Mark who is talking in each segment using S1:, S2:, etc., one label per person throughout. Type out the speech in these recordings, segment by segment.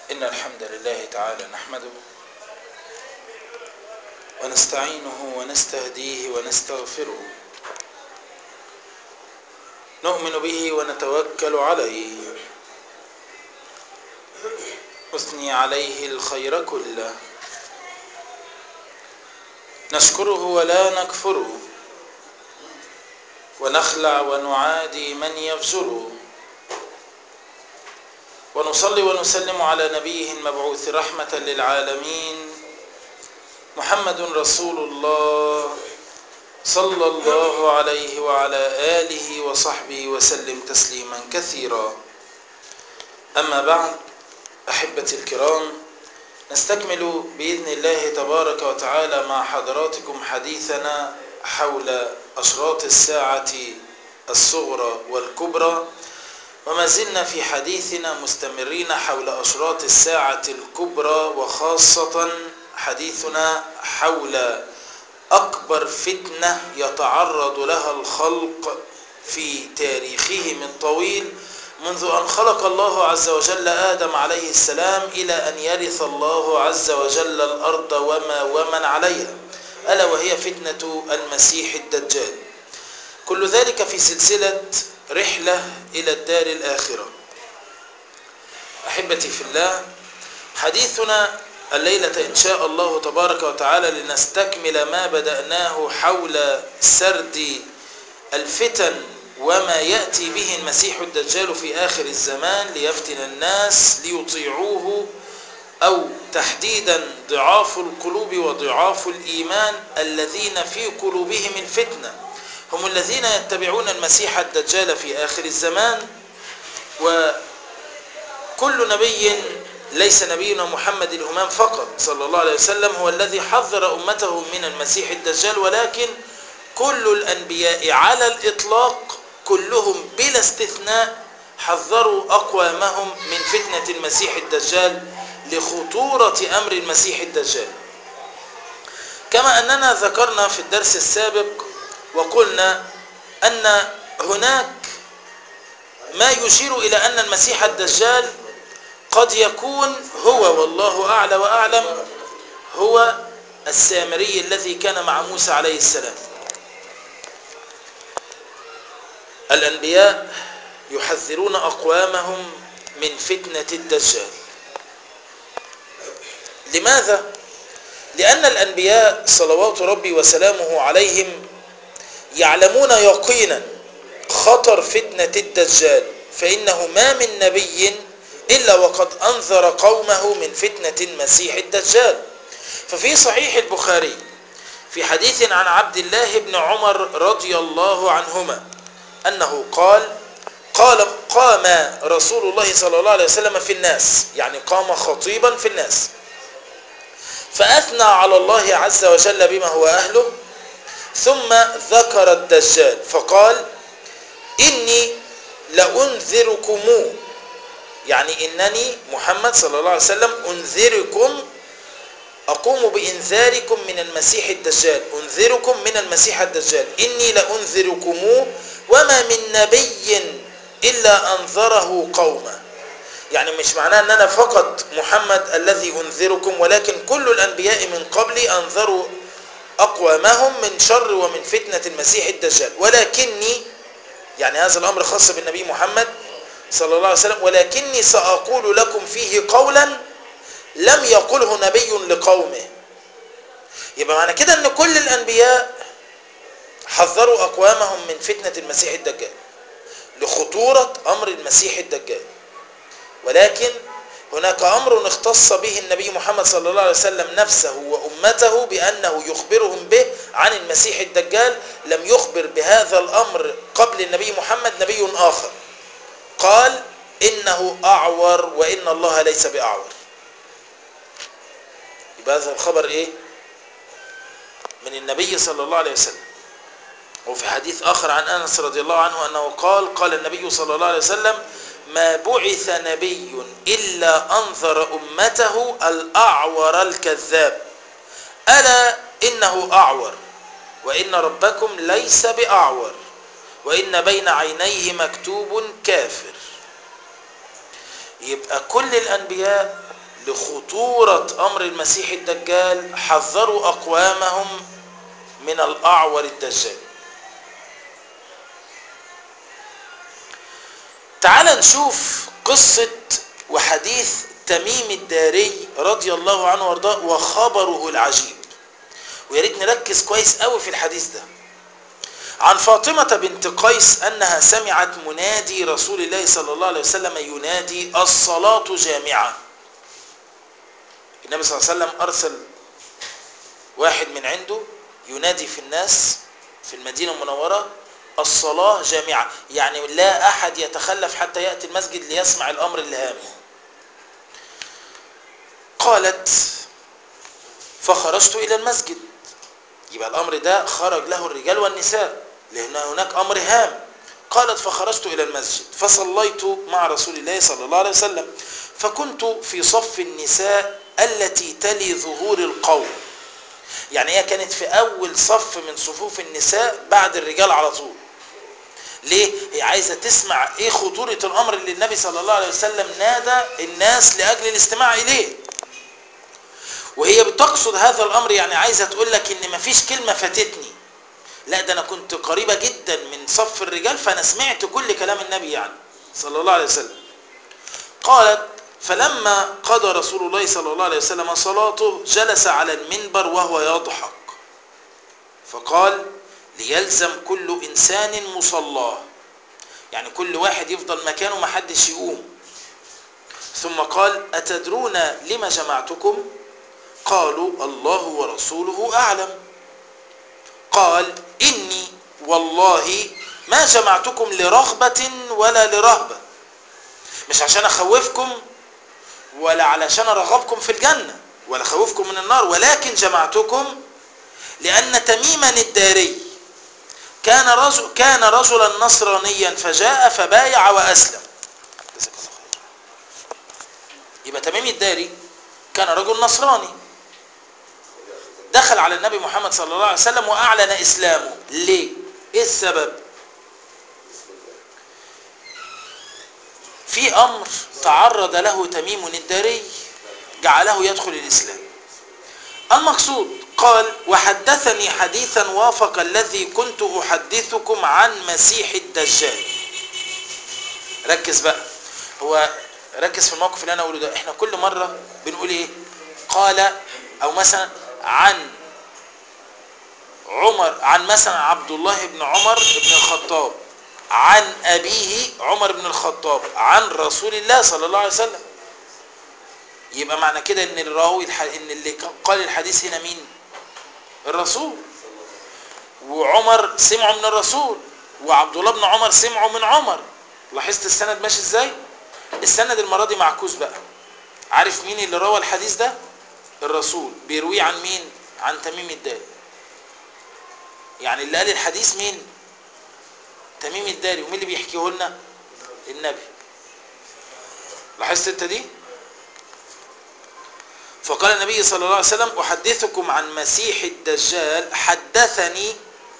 S1: إن الحمد لله تعالى نحمده ونستعينه ونستهديه ونستغفره نؤمن به ونتوكل عليه أثني عليه الخير كله نشكره ولا نكفره ونخلع ونعادي من يفجره ونصلي ونسلم على نبيه المبعوث رحمة للعالمين محمد رسول الله صلى الله عليه وعلى آله وصحبه وسلم تسليما كثيرا أما بعد أحبتي الكرام نستكمل بإذن الله تبارك وتعالى مع حضراتكم حديثنا حول أشراط الساعة الصغرى والكبرى وما زلنا في حديثنا مستمرين حول أشراط الساعة الكبرى وخاصة حديثنا حول أكبر فتنة يتعرض لها الخلق في تاريخهم الطويل منذ أن خلق الله عز وجل آدم عليه السلام إلى أن يرث الله عز وجل الأرض وما ومن عليها ألا وهي فتنة المسيح الدجال كل ذلك في سلسلة رحلة إلى الدار الآخرة أحبتي في الله حديثنا الليلة إن شاء الله تبارك وتعالى لنستكمل ما بدأناه حول سرد الفتن وما يأتي به المسيح الدجال في آخر الزمان ليفتن الناس ليطيعوه أو تحديدا ضعاف القلوب وضعاف الإيمان الذين في قلوبهم الفتنة هم الذين يتبعون المسيح الدجال في آخر الزمان وكل نبي ليس نبينا محمد الهمام فقط صلى الله عليه وسلم هو الذي حذر أمته من المسيح الدجال ولكن كل الأنبياء على الإطلاق كلهم بلا استثناء حذروا أقوامهم من فتنة المسيح الدجال لخطورة أمر المسيح الدجال كما أننا ذكرنا في الدرس السابق وقلنا أن هناك ما يشير إلى أن المسيح الدجال قد يكون هو والله أعلى وأعلم هو السامري الذي كان مع موسى عليه السلام الأنبياء يحذرون أقوامهم من فتنة الدجال لماذا؟ لأن الأنبياء صلوات ربي وسلامه عليهم يعلمون يقينا خطر فتنة الدجال فإنه ما من نبي إلا وقد أنذر قومه من فتنة المسيح الدجال ففي صحيح البخاري في حديث عن عبد الله بن عمر رضي الله عنهما أنه قال قال قام رسول الله صلى الله عليه وسلم في الناس يعني قام خطيبا في الناس فأثنى على الله عز وجل بما هو أهله ثم ذكر الدجال فقال إني لأنذركم يعني إنني محمد صلى الله عليه وسلم أنذركم أقوم بإنذاركم من المسيح الدجال أنذركم من المسيح الدجال إني لأنذركم وما من نبي إلا أنذره قومه يعني مش معناه أن أنا فقط محمد الذي أنذركم ولكن كل الأنبياء من قبلي أنذروا أقوامهم من شر ومن فتنة المسيح الدجال ولكني يعني هذا الأمر خاص بالنبي محمد صلى الله عليه وسلم ولكني سأقول لكم فيه قولا لم يقله نبي لقومه يبقى معنى كده أن كل الأنبياء حذروا أقوامهم من فتنة المسيح الدجال لخطورة أمر المسيح الدجال ولكن هناك أمر اختص به النبي محمد صلى الله عليه وسلم نفسه وأمته بأنه يخبرهم به عن المسيح الدجال لم يخبر بهذا الأمر قبل النبي محمد نبي آخر قال إنه أعور وإن الله ليس بأعور يبقى هذا الخبر إيه من النبي صلى الله عليه وسلم وفي حديث آخر عن أنس رضي الله عنه أنه قال قال النبي صلى الله عليه وسلم ما بعث نبي إلا أنذر أمته الأعور الكذاب ألا إنه أعور وإن ربكم ليس بأعور وإن بين عينيه مكتوب كافر يبقى كل الأنبياء لخطورة أمر المسيح الدجال حذروا أقوامهم من الأعور الدجال تعال نشوف قصة وحديث تميم الداري رضي الله عنه وارضاه وخبره العجيب ويا ريت نركز كويس قوي في الحديث ده عن فاطمة بنت قيس أنها سمعت منادي رسول الله صلى الله عليه وسلم ينادي الصلاة جامعة النبي صلى الله عليه وسلم أرسل واحد من عنده ينادي في الناس في المدينة المنورة الصلاة جامعة يعني لا أحد يتخلف حتى يأتي المسجد ليسمع الأمر الهام قالت فخرجت إلى المسجد يبقى الأمر ده خرج له الرجال والنساء لأن هناك أمر هام قالت فخرجت إلى المسجد فصليت مع رسول الله صلى الله عليه وسلم فكنت في صف النساء التي تلي ظهور القوم يعني هي كانت في أول صف من صفوف النساء بعد الرجال على طول ليه؟ هي عايزة تسمع ايه خطورة الأمر اللي النبي صلى الله عليه وسلم نادى الناس لأجل الاستماع إليه وهي بتقصد هذا الأمر يعني عايزة تقول لك إن مفيش كلمة فاتتني لا ده أنا كنت قريبة جدا من صف الرجال فأنا سمعت كل كلام النبي يعني صلى الله عليه وسلم قالت فلما قضى رسول الله صلى الله عليه وسلم صلاته جلس على المنبر وهو يضحك فقال ليلزم كل إنسان مصلاه يعني كل واحد يفضل مكانه ما حدش يقوم ثم قال أتدرون لما جمعتكم قالوا الله ورسوله أعلم قال إني والله ما جمعتكم لرغبة ولا لرهبة مش عشان أخوفكم ولا علشان أرغبكم في الجنة ولا أخوفكم من النار ولكن جمعتكم لأن تميما الداري كان رجل كان رجلا نصرانيا فجاء فبايع وأسلم يبقى تميم الداري كان رجل نصراني دخل على النبي محمد صلى الله عليه وسلم وأعلن إسلامه ليه؟ إيه السبب؟ في أمر تعرض له تميم الداري جعله يدخل الإسلام المقصود قال وحدثني حديثا وافق الذي كنت أحدثكم عن مسيح الدجال ركز بقى هو ركز في الموقف اللي أنا أقوله ده إحنا كل مرة بنقول إيه قال أو مثلا عن عمر عن مثلا عبد الله بن عمر بن الخطاب عن أبيه عمر بن الخطاب عن رسول الله صلى الله عليه وسلم يبقى معنى كده ان الراوي الح... ان اللي قال الحديث هنا مين الرسول وعمر سمعه من الرسول وعبد الله بن عمر سمعه من عمر لاحظت السند ماشي ازاي السند المره دي معكوس بقى عارف مين اللي روى الحديث ده الرسول بيرويه عن مين عن تميم الداري يعني اللي قال الحديث مين تميم الداري ومين اللي بيحكيه لنا النبي لاحظت انت دي فقال النبي صلى الله عليه وسلم أحدثكم عن مسيح الدجال حدثني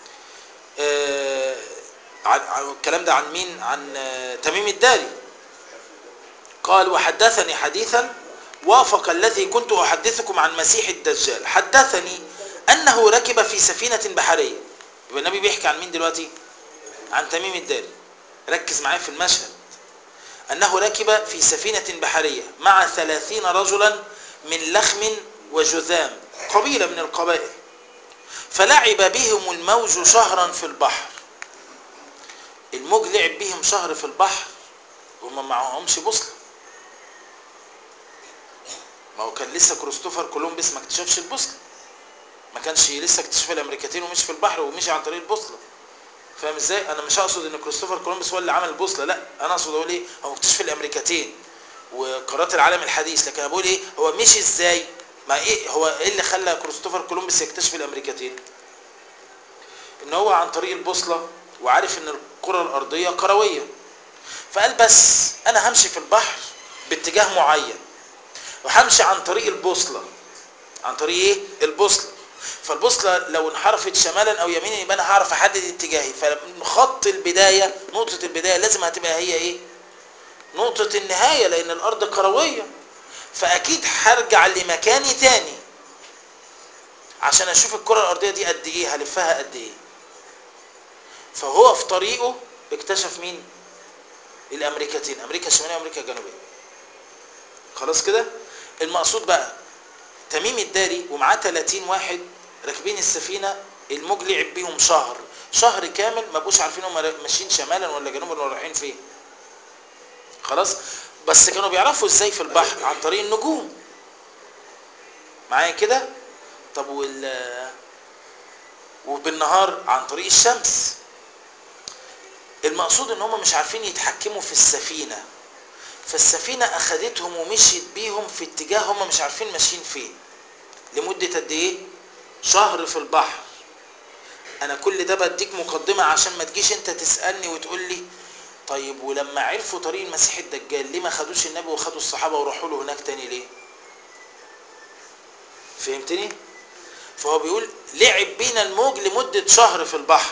S1: آه عن الكلام ده عن مين عن آه تميم الداري قال وحدثني حديثا وافق الذي كنت أحدثكم عن مسيح الدجال حدثني أنه ركب في سفينة بحرية يبقى النبي بيحكي عن مين دلوقتي عن تميم الداري ركز معايا في المشهد أنه ركب في سفينة بحرية مع ثلاثين رجلا من لخم وجذام قبيلة من القبائل فلعب بهم الموج شهرا في البحر الموج لعب بهم شهر في البحر وهم معهمش بوصلة ما هو كان لسه كريستوفر كولومبس ما اكتشفش البوصلة ما كانش لسه اكتشف الامريكتين ومشي في البحر ومشي عن طريق البوصلة فاهم ازاي انا مش اقصد ان كريستوفر كولومبس هو اللي عمل البوصلة لا انا اقصد اقول ايه هو اكتشف الامريكتين وقارات العالم الحديث لكن انا بقول ايه هو مشي ازاي ما ايه هو ايه اللي خلى كريستوفر كولومبس يكتشف الامريكتين ان هو عن طريق البوصله وعارف ان الكره الارضيه كرويه فقال بس انا همشي في البحر باتجاه معين وهمشي عن طريق البوصله عن طريق ايه البوصله فالبوصله لو انحرفت شمالا او يمينا يبقى انا هعرف احدد اتجاهي فخط البدايه نقطه البدايه لازم هتبقى هي ايه نقطة النهاية لأن الأرض كروية فاكيد هرجع لمكاني تاني عشان اشوف الكره الارضيه دي قد ايه هلفها قد ايه فهو في طريقه اكتشف مين الامريكتين امريكا الشماليه وامريكا الجنوبيه خلاص كده المقصود بقى تميم الداري ومعاه 30 واحد راكبين السفينه الموج لعب بيهم شهر شهر كامل ما بقوش عارفين هم ماشيين شمالا ولا جنوبا ولا رايحين فين خلاص بس كانوا بيعرفوا ازاي في البحر عن طريق النجوم معايا كده طب وال وبالنهار عن طريق الشمس المقصود ان هم مش عارفين يتحكموا في السفينه فالسفينه اخدتهم ومشيت بيهم في اتجاه هم مش عارفين ماشيين فين لمده قد ايه شهر في البحر انا كل ده بديك مقدمه عشان ما تجيش انت تسالني وتقول لي طيب ولما عرفوا طريق المسيح الدجال ليه ما خدوش النبي وخدوا الصحابه وراحوا له هناك تاني ليه فهمتني فهو بيقول لعب بينا الموج لمده شهر في البحر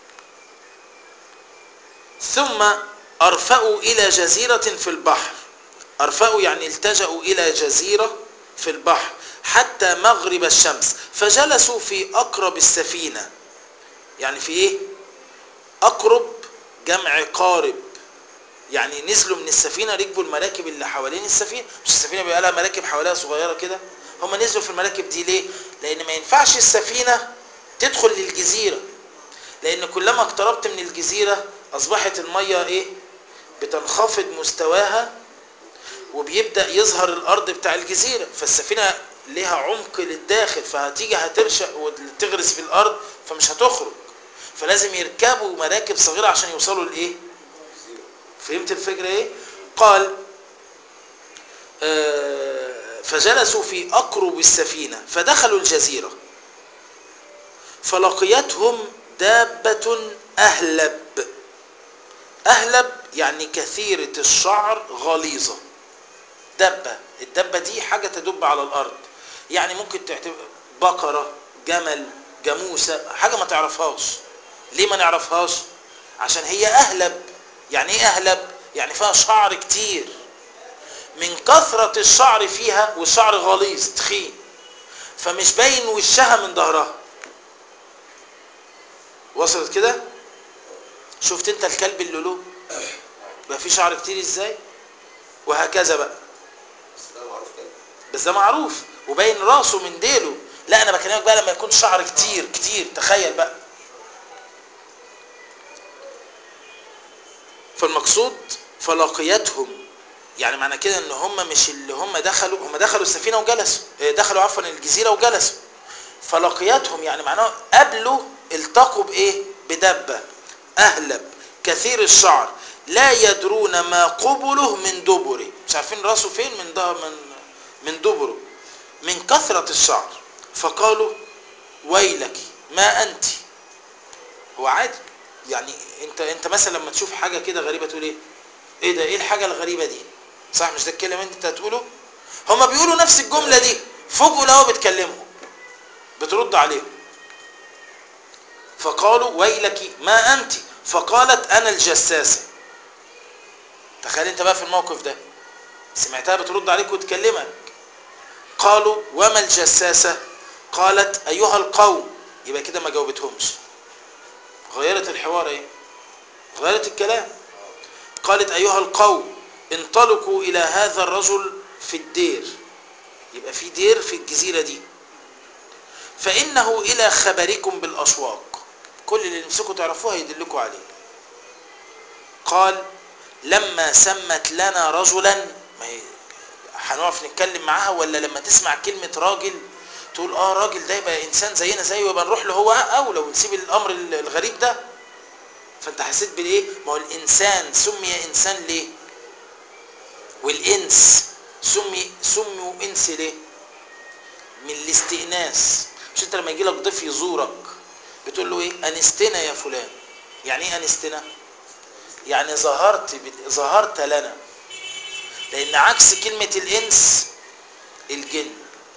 S1: ثم ارفأوا الى جزيره في البحر ارفأوا يعني التجأوا الى جزيره في البحر حتى مغرب الشمس فجلسوا في اقرب السفينه يعني في ايه اقرب جمع قارب يعني نزلوا من السفينه ركبوا المراكب اللي حوالين السفينه مش السفينه بيبقى لها مراكب حواليها صغيره كده هم نزلوا في المراكب دي ليه لان ما ينفعش السفينه تدخل للجزيره لان كلما اقتربت من الجزيره اصبحت الميه ايه بتنخفض مستواها وبيبدا يظهر الارض بتاع الجزيره فالسفينه ليها عمق للداخل فهتيجي هترشق وتغرس في الارض فمش هتخرج فلازم يركبوا مراكب صغيره عشان يوصلوا لايه فهمت الفكره ايه قال آه فجلسوا في اقرب السفينه فدخلوا الجزيره فلقيتهم دابه اهلب اهلب يعني كثيره الشعر غليظه دبه الدبه دي حاجه تدب على الارض يعني ممكن تعتبر بقره جمل جاموسه حاجه ما تعرفهاش ليه ما نعرفهاش عشان هي اهلب يعني ايه اهلب يعني فيها شعر كتير من كثرة الشعر فيها والشعر غليظ تخين فمش باين وشها من ظهرها وصلت كده شفت انت الكلب اللولو بقى فيه شعر كتير ازاي وهكذا بقى
S2: بس ده معروف كده
S1: بس ده معروف وباين راسه من ديله لا انا بكلمك بقى لما يكون شعر كتير كتير تخيل بقى فالمقصود فلقيتهم يعني معنى كده ان هم مش اللي هم دخلوا هم دخلوا السفينه وجلسوا اه، دخلوا عفوا الجزيره وجلسوا فلقيتهم يعني معناه قابلوا التقوا بايه بدبه اهلب كثير الشعر لا يدرون ما قبله من دبره مش عارفين راسه فين من ده من من دبره من كثرة الشعر فقالوا ويلك ما انت هو عادي يعني انت انت مثلا لما تشوف حاجه كده غريبه تقول ايه ايه ده ايه الحاجه الغريبه دي صح مش ده الكلام انت هتقوله هما بيقولوا نفس الجمله دي فوجئوا لو بتكلمهم بترد عليهم فقالوا ويلك ما انت فقالت انا الجساسه تخيل انت بقى في الموقف ده سمعتها بترد عليك وتكلمك قالوا وما الجساسه قالت ايها القوم يبقى كده ما جاوبتهمش غيرت الحوار ايه غيرت الكلام قالت ايها القوم انطلقوا الى هذا الرجل في الدير يبقى في دير في الجزيرة دي فانه الى خبركم بالاشواق كل اللي نفسكم تعرفوها يدلكوا عليه قال لما سمت لنا رجلا ما هي هنقف نتكلم معاها ولا لما تسمع كلمة راجل تقول اه راجل ده يبقى انسان زينا زيه يبقى نروح له هو اولى ونسيب الامر الغريب ده فانت حسيت بالايه ما هو الانسان سمي انسان ليه والانس سمي سموا انس ليه من الاستئناس مش انت لما يجي لك ضيف يزورك بتقول له ايه انستنا يا فلان يعني ايه انستنا يعني ظهرت بت... ظهرت لنا لان عكس كلمه الانس الجن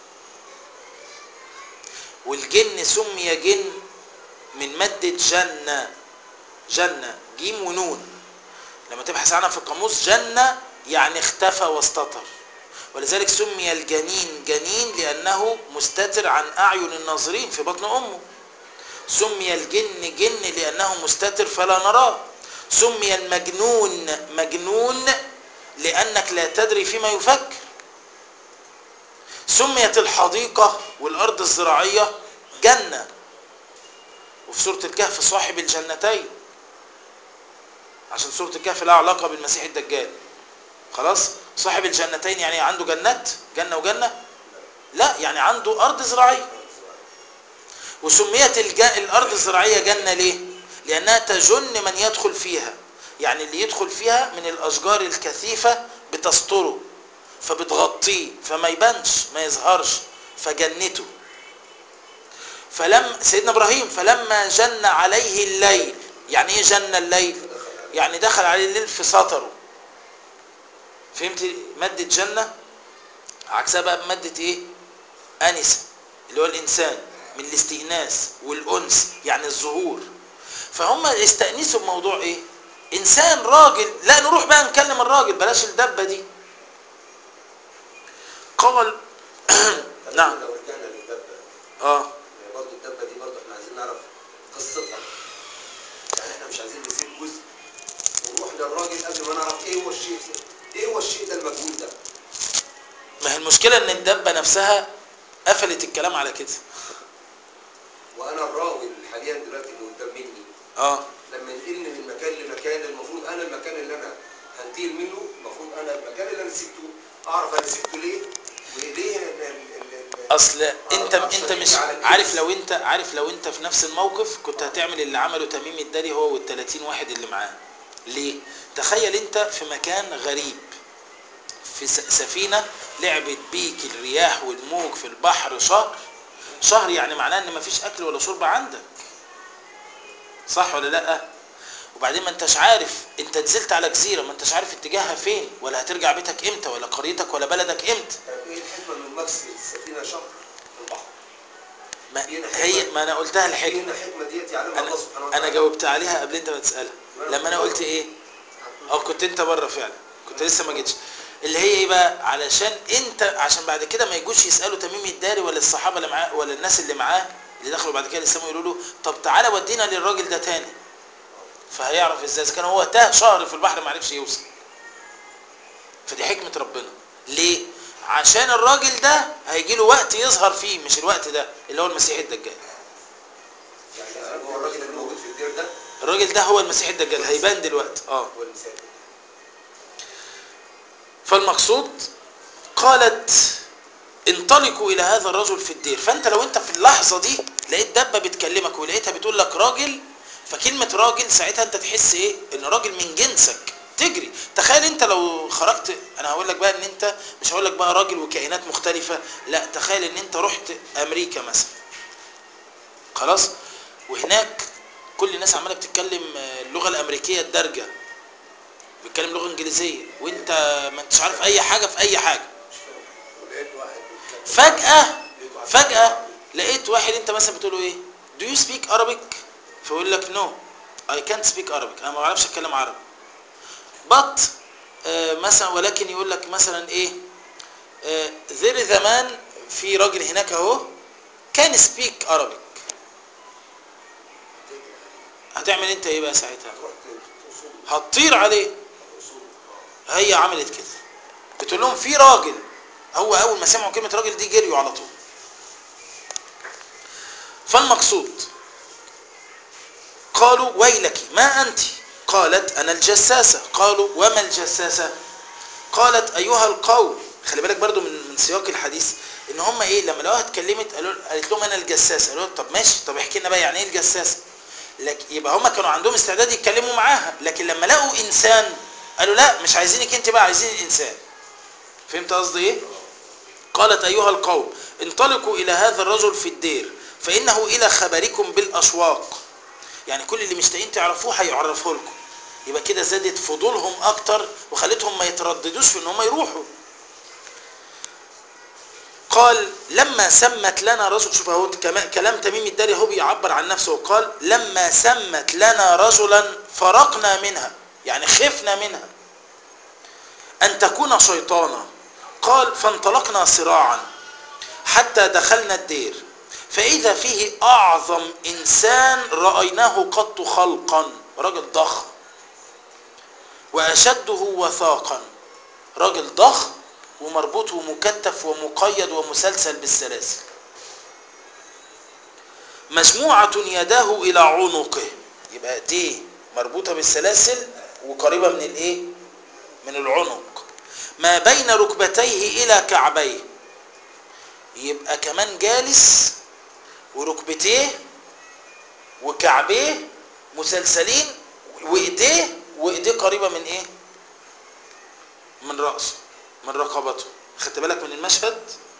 S1: والجن سمي جن من مادة جنة جنة جيم ونون لما تبحث عنها في القاموس جنة يعني اختفى واستتر ولذلك سمي الجنين جنين لأنه مستتر عن أعين الناظرين في بطن أمه سمي الجن جن لأنه مستتر فلا نراه سمي المجنون مجنون لأنك لا تدري فيما يفكر سميت الحديقة والأرض الزراعية جنة وفي سورة الكهف صاحب الجنتين عشان سورة الكهف لها علاقة بالمسيح الدجال خلاص صاحب الجنتين يعني عنده جنات جنة وجنة لا يعني عنده أرض زراعية وسميت الج... الأرض الزراعية جنة ليه لأنها تجن من يدخل فيها يعني اللي يدخل فيها من الأشجار الكثيفة بتستره فبتغطيه فما يبانش ما يظهرش فجنته فلم سيدنا ابراهيم فلما جن عليه الليل يعني ايه جن الليل يعني دخل عليه الليل في سطره فهمت مادة جنة عكسها بقى بمادة ايه انسة اللي هو الانسان من الاستئناس والانس يعني الظهور فهم استأنسوا بموضوع ايه انسان راجل لا نروح بقى نكلم الراجل بلاش الدبة دي قال نعم
S2: لو رجعنا للدبه
S1: اه
S2: برضه الدبه دي برضه احنا عايزين نعرف قصتها يعني احنا مش عايزين نسيب جزء ونروح للراجل قبل ما نعرف ايه هو الشيء ده ايه هو الشيء ده المجهول ده
S1: ما هي المشكلة ان الدبة نفسها قفلت الكلام على كده
S2: وانا الراوي حاليا دلوقتي اللي قدام مني
S1: اه
S2: لما ينقلني من مكان لمكان المفروض انا المكان اللي انا هنتقل منه المفروض انا المكان اللي انا سبته اعرف انا سبته ليه وليه ال- ال- ال- ال-
S1: اصل انت
S2: عشان
S1: انت مش
S2: يجي على الكيس.
S1: عارف لو انت عارف لو انت في نفس الموقف كنت هتعمل اللي عمله تميم الداري هو وال30 واحد اللي معاه ليه تخيل انت في مكان غريب في س- سفينة لعبت بيك الرياح والموج في البحر شهر شهر يعني معناه ان مفيش اكل ولا شرب عندك صح ولا لا وبعدين ما انتش عارف انت نزلت على جزيرة ما انتش عارف اتجاهها فين ولا هترجع بيتك امتى ولا قريتك ولا بلدك امتى
S2: طيب ايه الحكمه من مكس السفينه شهر في البحر
S1: ما
S2: فين الحكمة؟
S1: هي ما انا قلتها
S2: فين
S1: الحكمة
S2: الحكمه ديت يعلمها
S1: انا
S2: الله سبحانه
S1: انا
S2: وتعالى
S1: جاوبت عليها قبل انت ما تسالها لما انا قلت ايه اه كنت انت بره فعلا كنت لسه ما جيتش اللي هي ايه بقى علشان انت عشان بعد كده ما يجوش يسالوا تميم الداري ولا الصحابه اللي معاه ولا الناس اللي معاه اللي دخلوا بعد كده الاسلام يقولوا له طب تعالى ودينا للراجل ده تاني فهيعرف ازاي اذا كان هو تاه شهر في البحر ما عرفش يوصل فدي حكمه ربنا ليه عشان الراجل ده هيجي له وقت يظهر فيه مش الوقت ده اللي هو المسيح الدجال
S2: يعني هو الراجل اللي موجود في الدير ده
S1: الراجل ده هو المسيح الدجال هيبان دلوقتي اه
S2: هو المسافر
S1: فالمقصود قالت انطلقوا الى هذا الرجل في الدير فانت لو انت في اللحظه دي لقيت دبه بتكلمك ولقيتها بتقول لك راجل فكلمه راجل ساعتها انت تحس ايه ان راجل من جنسك تجري تخيل انت لو خرجت انا هقول لك بقى ان انت مش هقول لك بقى راجل وكائنات مختلفه لا تخيل ان انت رحت امريكا مثلا خلاص وهناك كل الناس عماله بتتكلم آه، اللغه الامريكيه الدارجه بيتكلم لغه انجليزيه وانت ما انتش عارف اي حاجه في اي حاجه
S2: ولقيت واحد بيتكلم.
S1: فجاه
S2: لقيت واحد
S1: فجاه لقيت واحد انت مثلا بتقول له ايه do you speak Arabic فيقول لك no I can't speak Arabic انا ما بعرفش اتكلم عربي but آه مثلا ولكن يقول لك مثلا ايه آه there is a man في راجل هناك اهو can speak Arabic هتعمل انت ايه بقى ساعتها
S2: تروح توصل
S1: هتطير عليه
S2: توصل
S1: هي عملت كده بتقول لهم في راجل هو اول ما سمعوا كلمه راجل دي جريوا على طول فالمقصود قالوا ويلك ما انت قالت انا الجساسه قالوا وما الجساسه قالت ايها القوم خلي بالك برضو من من سياق الحديث ان هم ايه لما لقوها اتكلمت قالوا قالت لهم انا الجساسه قالوا لها طب ماشي طب احكي لنا بقى يعني ايه الجساسه لكن يبقى هم كانوا عندهم استعداد يتكلموا معاها لكن لما لقوا انسان قالوا لا مش عايزينك انت بقى عايزين الانسان فهمت قصدي ايه قالت ايها القوم انطلقوا الى هذا الرجل في الدير فانه الى خبركم بالاشواق يعني كل اللي مشتاقين تعرفوه هيعرفه لكم يبقى كده زادت فضولهم اكتر وخلتهم ما يترددوش في ان هم يروحوا قال لما سمت لنا رجل شوف اهو كما- كلام تميم الداري هو بيعبر عن نفسه وقال لما سمت لنا رجلا فرقنا منها يعني خفنا منها ان تكون شيطانا قال فانطلقنا سراعا حتى دخلنا الدير فإذا فيه أعظم إنسان رأيناه قط خلقا رجل ضخم وأشده وثاقا رجل ضخم ومربوط ومكتف ومقيد ومسلسل بالسلاسل مجموعة يداه إلى عنقه يبقى دي مربوطة بالسلاسل وقريبة من الايه من العنق ما بين ركبتيه إلى كعبيه يبقى كمان جالس وركبتيه وكعبيه مسلسلين وايديه وايديه قريبه من ايه من راسه من رقبته خدت بالك من المشهد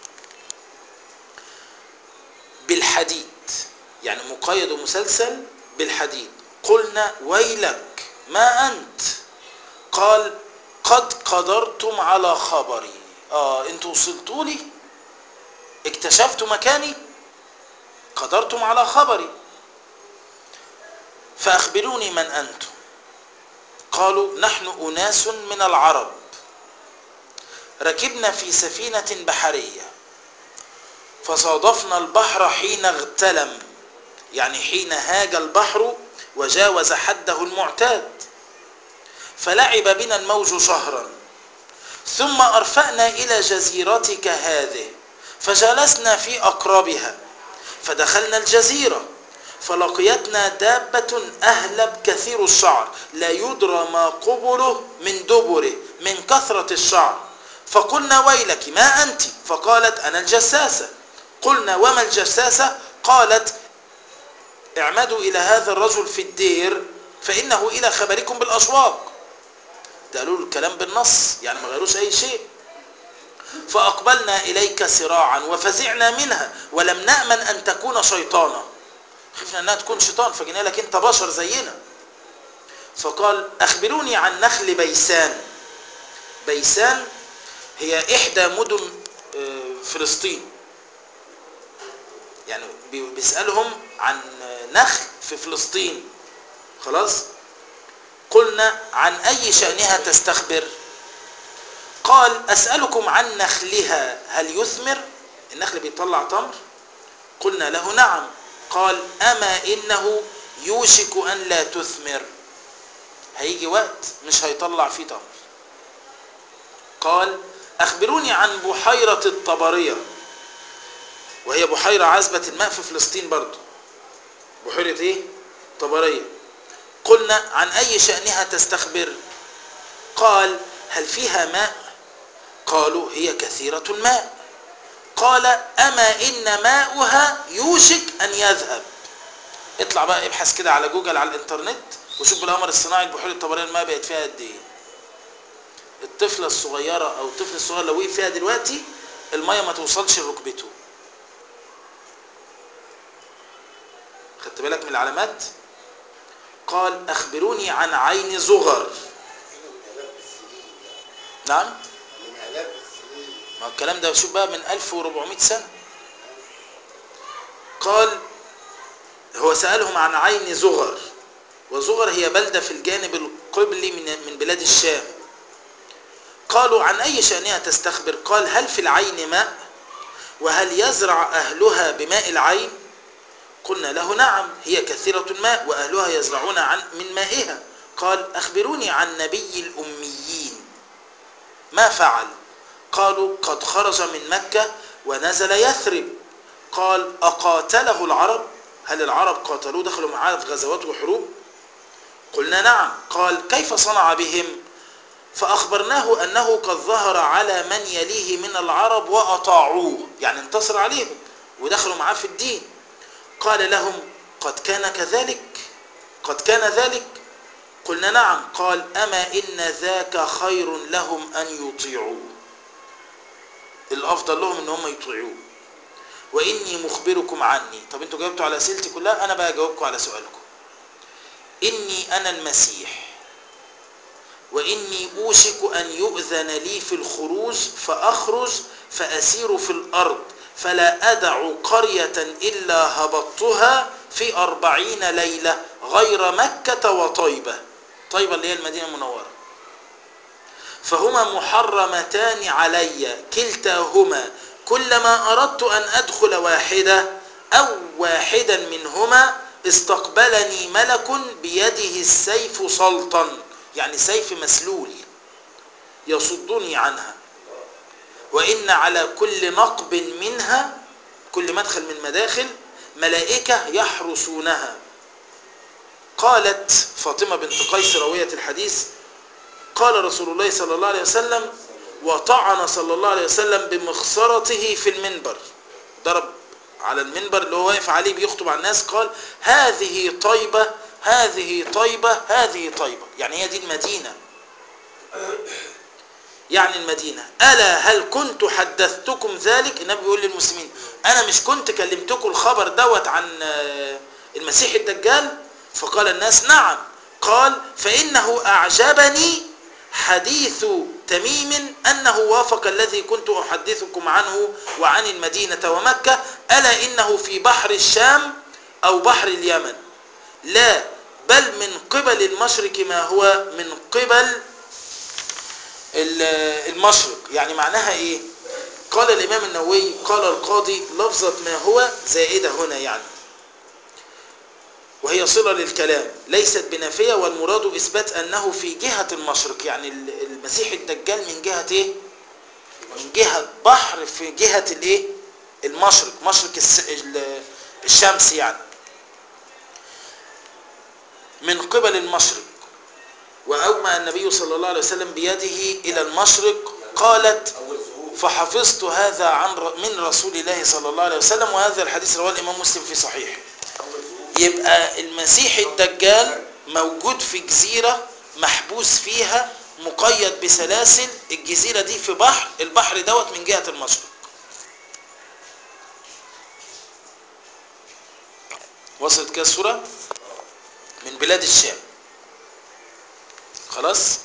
S1: بالحديد يعني مقيد ومسلسل بالحديد قلنا ويلك ما انت قال قد قدرتم على خبري اه انتوا وصلتوا لي اكتشفتوا مكاني قدرتم على خبري فأخبروني من أنتم قالوا نحن أناس من العرب ركبنا في سفينة بحرية فصادفنا البحر حين اغتلم يعني حين هاج البحر وجاوز حده المعتاد فلعب بنا الموج شهرا ثم أرفأنا إلى جزيرتك هذه فجلسنا في أقربها فدخلنا الجزيرة فلقيتنا دابة أهلب كثير الشعر لا يدرى ما قبله من دبره من كثرة الشعر فقلنا ويلك ما أنت فقالت أنا الجساسة قلنا وما الجساسة قالت اعمدوا إلى هذا الرجل في الدير فإنه إلى خبركم بالأشواق قالوا الكلام بالنص يعني ما غيروش أي شيء فأقبلنا إليك سراعا وفزعنا منها ولم نأمن أن تكون شيطانا خفنا أنها تكون شيطان فجينا لك أنت بشر زينا فقال أخبروني عن نخل بيسان بيسان هي إحدى مدن فلسطين يعني بيسألهم عن نخل في فلسطين خلاص قلنا عن أي شأنها تستخبر قال أسألكم عن نخلها هل يثمر النخل بيطلع تمر قلنا له نعم قال أما إنه يوشك أن لا تثمر هيجي وقت مش هيطلع فيه تمر قال أخبروني عن بحيرة الطبرية وهي بحيرة عذبة الماء في فلسطين برضو بحيرة ايه طبرية قلنا عن أي شأنها تستخبر قال هل فيها ماء قالوا هي كثيرة الماء قال أما إن ماؤها يوشك أن يذهب اطلع بقى ابحث كده على جوجل على الانترنت وشوف بالقمر الصناعي البحيرة الطبرية الماء بقت فيها قد ايه الطفلة الصغيرة او الطفل الصغير لو وقف فيها دلوقتي المية ما توصلش لركبته خدت بالك من العلامات قال اخبروني عن عين زغر نعم
S3: من آلاف السنين
S1: ما الكلام ده شوف بقى من 1400 سنة قال هو سألهم عن عين زغر وزغر هي بلدة في الجانب القبلي من من بلاد الشام قالوا عن أي شأنها تستخبر قال هل في العين ماء وهل يزرع أهلها بماء العين قلنا له نعم هي كثيرة الماء وأهلها يزرعون عن من مائها قال أخبروني عن نبي الأميين ما فعل قالوا قد خرج من مكة ونزل يثرب قال أقاتله العرب هل العرب قاتلوه دخلوا معاه في غزوات وحروب قلنا نعم قال كيف صنع بهم فأخبرناه أنه قد ظهر على من يليه من العرب وأطاعوه يعني انتصر عليهم ودخلوا معاه في الدين قال لهم قد كان كذلك قد كان ذلك قلنا نعم قال أما إن ذاك خير لهم أن يطيعوه الأفضل لهم أن هم يطيعوه وإني مخبركم عني طب انتوا جاوبتوا على أسئلتي كلها أنا بقى أجاوبكم على سؤالكم إني أنا المسيح وإني أوشك أن يؤذن لي في الخروج فأخرج فأسير في الأرض فلا أدع قرية إلا هبطتها في أربعين ليلة غير مكة وطيبة طيبة اللي هي المدينة المنورة فهما محرمتان علي كلتاهما كلما أردت أن أدخل واحدة أو واحدا منهما استقبلني ملك بيده السيف سلطا يعني سيف مسلول يصدني عنها وإن على كل نقب منها كل مدخل من مداخل ملائكة يحرسونها قالت فاطمة بنت قيس راوية الحديث قال رسول الله صلى الله عليه وسلم وطعن صلى الله عليه وسلم بمخصرته في المنبر ضرب على المنبر اللي هو واقف عليه بيخطب على الناس قال هذه طيبة هذه طيبة هذه طيبة يعني هي دي المدينة يعني المدينة ألا هل كنت حدثتكم ذلك النبي بيقول للمسلمين أنا مش كنت كلمتكم الخبر دوت عن المسيح الدجال فقال الناس نعم قال فإنه أعجبني حديث تميم أنه وافق الذي كنت أحدثكم عنه وعن المدينة ومكة ألا إنه في بحر الشام أو بحر اليمن لا بل من قبل المشرق ما هو من قبل المشرق يعني معناها إيه قال الإمام النووي قال القاضي لفظة ما هو زائدة هنا يعني وهي صلة للكلام ليست بنافية والمراد إثبات أنه في جهة المشرق يعني المسيح الدجال من جهة إيه؟ من جهة بحر في جهة الإيه؟ المشرق مشرق الشمس يعني من قبل المشرق وأومى النبي صلى الله عليه وسلم بيده إلى المشرق قالت فحفظت هذا عن من رسول الله صلى الله عليه وسلم وهذا الحديث رواه الإمام مسلم في صحيحه يبقى المسيح الدجال موجود في جزيرة محبوس فيها مقيد بسلاسل الجزيرة دي في بحر البحر دوت من جهة المشرق وصلت كده الصورة من بلاد الشام خلاص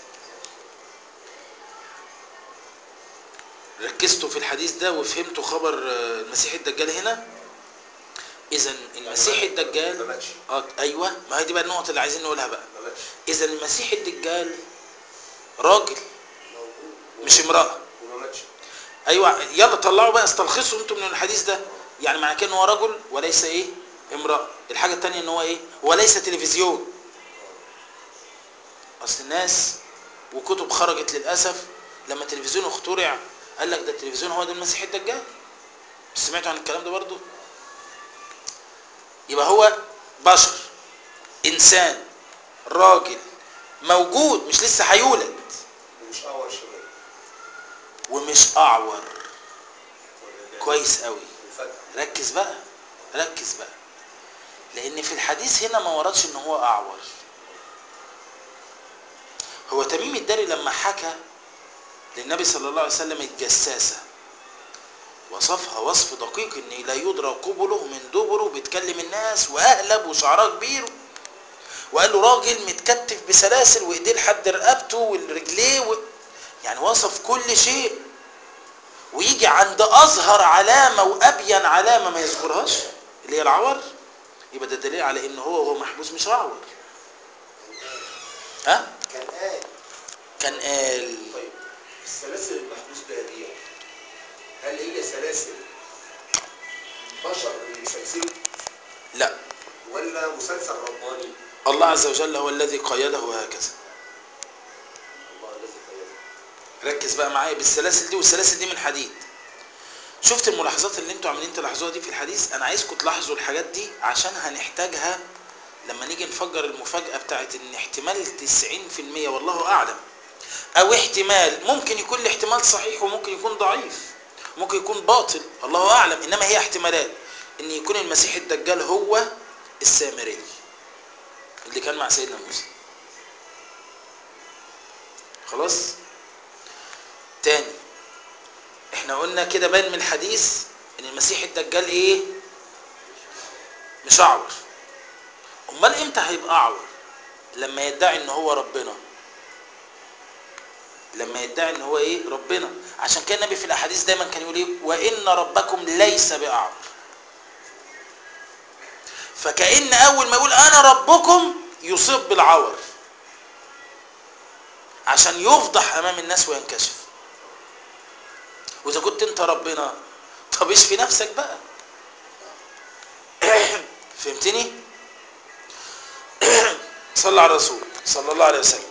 S1: ركزتوا في الحديث ده وفهمتوا خبر المسيح الدجال هنا اذا المسيح الدجال
S2: ما ماتش
S1: اه ايوه ما هي دي بقى النقطه اللي عايزين نقولها بقى
S2: ما ماتش
S1: اذا المسيح الدجال راجل مش امراه
S2: وما ماتش
S1: ايوه يلا طلعوا بقى استلخصوا انتوا من الحديث ده يعني معنى كده ان هو رجل وليس ايه امراه الحاجه الثانيه ان هو ايه وليس تلفزيون اصل الناس وكتب خرجت للاسف لما التلفزيون اخترع قال لك ده التلفزيون هو ده المسيح الدجال سمعتوا عن الكلام ده برضو يبقى هو بشر انسان راجل موجود مش لسه هيولد
S2: ومش اول شباب
S1: ومش اعور
S2: ولا
S1: كويس قوي
S2: الفتح
S1: ركز بقى ركز بقى لان في الحديث هنا ما وردش ان هو اعور هو تميم الداري لما حكى للنبي صلى الله عليه وسلم الجساسة وصفها وصف دقيق ان لا يدرى قبله من دبره بيتكلم الناس واهلب وشعرها كبير وقال له راجل متكتف بسلاسل وايديه لحد رقبته والرجليه و... يعني وصف كل شيء ويجي عند اظهر علامه وابين علامه ما يذكرهاش اللي هي العور يبقى ده دليل على ان هو وهو محبوس مش اعور ها
S3: كان قال
S1: كان قال
S2: طيب السلاسل المحبوس بها دي هل هي سلاسل بشر اللي يسلسلوا
S1: لا
S2: ولا مسلسل رباني
S1: الله عز وجل هو الذي قيده هكذا
S2: الله الذي قيده
S1: ركز بقى معايا بالسلاسل دي والسلاسل دي من حديد شفت الملاحظات اللي انتوا عاملين تلاحظوها دي في الحديث انا عايزكم تلاحظوا الحاجات دي عشان هنحتاجها لما نيجي نفجر المفاجأة بتاعت ان احتمال 90% والله اعلم او احتمال ممكن يكون الاحتمال صحيح وممكن يكون ضعيف ممكن يكون باطل الله اعلم انما هي احتمالات ان يكون المسيح الدجال هو السامري اللي كان مع سيدنا موسى خلاص تاني احنا قلنا كده باين من الحديث ان المسيح الدجال ايه مش اعور امال امتى هيبقى اعور لما يدعي ان هو ربنا لما يدعي ان هو ايه ربنا عشان كده النبي في الاحاديث دايما كان يقول ايه وان ربكم ليس باعور فكأن اول ما يقول انا ربكم يصيب بالعور عشان يفضح امام الناس وينكشف واذا كنت انت ربنا طب اشفي نفسك بقى فهمتني صلى على الرسول صلى الله عليه وسلم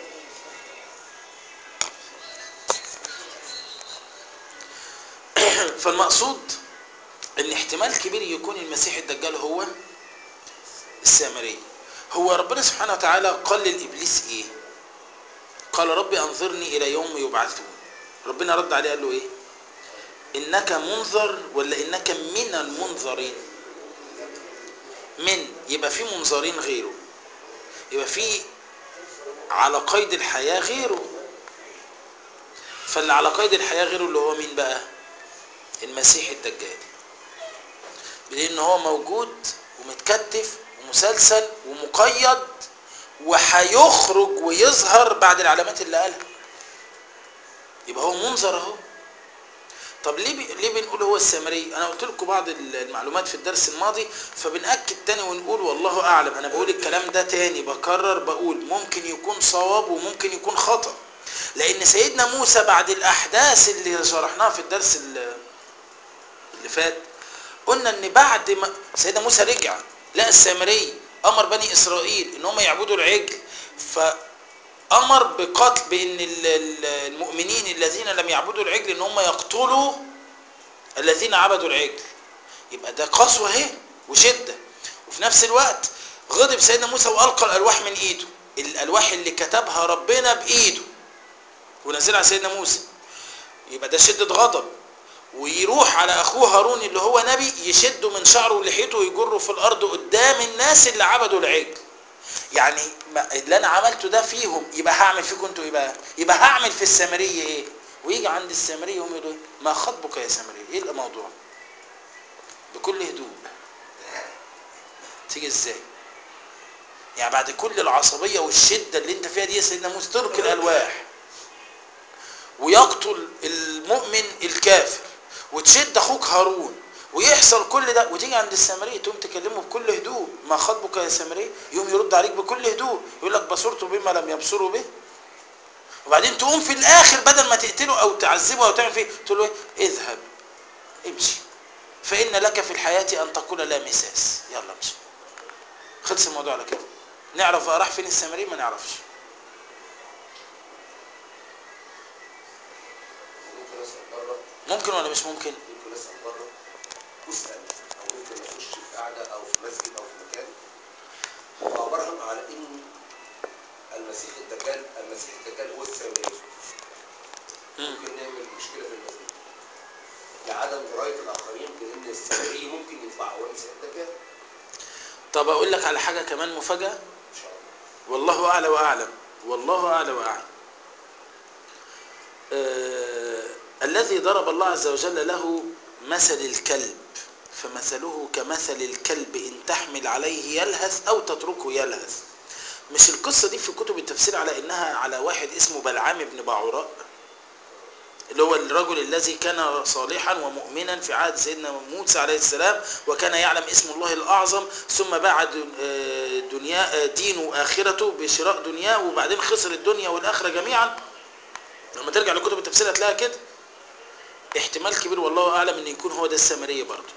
S1: فالمقصود ان احتمال كبير يكون المسيح الدجال هو السامري هو ربنا سبحانه وتعالى قال للابليس ايه قال ربي انظرني الى يوم يبعثون ربنا رد عليه قال له ايه انك منذر ولا انك من المنظرين من يبقى في منظرين غيره يبقى في على قيد الحياة غيره فاللي على قيد الحياة غيره اللي هو مين بقى المسيح الدجال لان هو موجود ومتكتف ومسلسل ومقيد وهيخرج ويظهر بعد العلامات اللي قالها يبقى هو منظر اهو طب ليه بي... ليه بنقول هو السامري انا قلت لكم بعض المعلومات في الدرس الماضي فبنأكد تاني ونقول والله اعلم انا بقول الكلام ده تاني بكرر بقول ممكن يكون صواب وممكن يكون خطأ لان سيدنا موسى بعد الاحداث اللي شرحناها في الدرس اللي, اللي فات قلنا ان بعد ما سيدنا موسى رجع لقى السامري امر بني اسرائيل ان هم يعبدوا العجل فامر بقتل بان المؤمنين الذين لم يعبدوا العجل ان هم يقتلوا الذين عبدوا العجل يبقى ده قسوه اهي وشده وفي نفس الوقت غضب سيدنا موسى والقى الالواح من ايده الالواح اللي كتبها ربنا بايده ونزلها على سيدنا موسى يبقى ده شده غضب ويروح على اخوه هارون اللي هو نبي يشده من شعره ولحيته ويجره في الارض قدام الناس اللي عبدوا العجل يعني اللي انا عملته ده فيهم يبقى هعمل فيكم انتوا ايه بقى يبقى هعمل في السامريه ايه ويجي عند السامريه يقوم يقول ما خطبك يا سامريه ايه الموضوع بكل هدوء تيجي ازاي يعني بعد كل العصبيه والشده اللي انت فيها دي يا سيدنا موسى ترك الالواح ويقتل المؤمن الكافر وتشد اخوك هارون ويحصل كل ده وتيجي عند السامري تقوم تكلمه بكل هدوء ما خطبك يا سامري يقوم يرد عليك بكل هدوء يقول لك بصرت بما لم يبصروا به وبعدين تقوم في الاخر بدل ما تقتله او تعذبه او تعمل فيه تقول له ايه اذهب امشي فان لك في الحياه ان تقول لا مساس يلا امشي خلص الموضوع على كده نعرف بقى راح فين السامري ما نعرفش
S2: ممكن اسال بره
S1: ممكن ولا مش ممكن
S2: ممكن اسال بره اسال او ممكن اخش في قعده او في مسجد او في مكان وابرهن على ان المسيح الدجال المسيح الدجال هو السامري
S1: مم.
S2: ممكن نعمل مشكله في المسجد لعدم درايه الاخرين بان السامري ممكن يطلع هو المسيح الدجال
S1: طب اقول لك على حاجه كمان مفاجاه
S2: ان شاء الله
S1: والله اعلى واعلم والله اعلى واعلم آه الذي ضرب الله عز وجل له مثل الكلب فمثله كمثل الكلب ان تحمل عليه يلهث او تتركه يلهث مش القصه دي في كتب التفسير على انها على واحد اسمه بلعام بن بعوراء اللي هو الرجل الذي كان صالحا ومؤمنا في عهد سيدنا موسى عليه السلام وكان يعلم اسم الله الأعظم ثم باع دن- آه، دنيا آه، دينه وآخرته بشراء دنياه وبعدين خسر الدنيا والآخرة جميعا لما ترجع لكتب التفسير هتلاقيها كده احتمال كبير والله أعلم أن يكون هو ده السامري برضه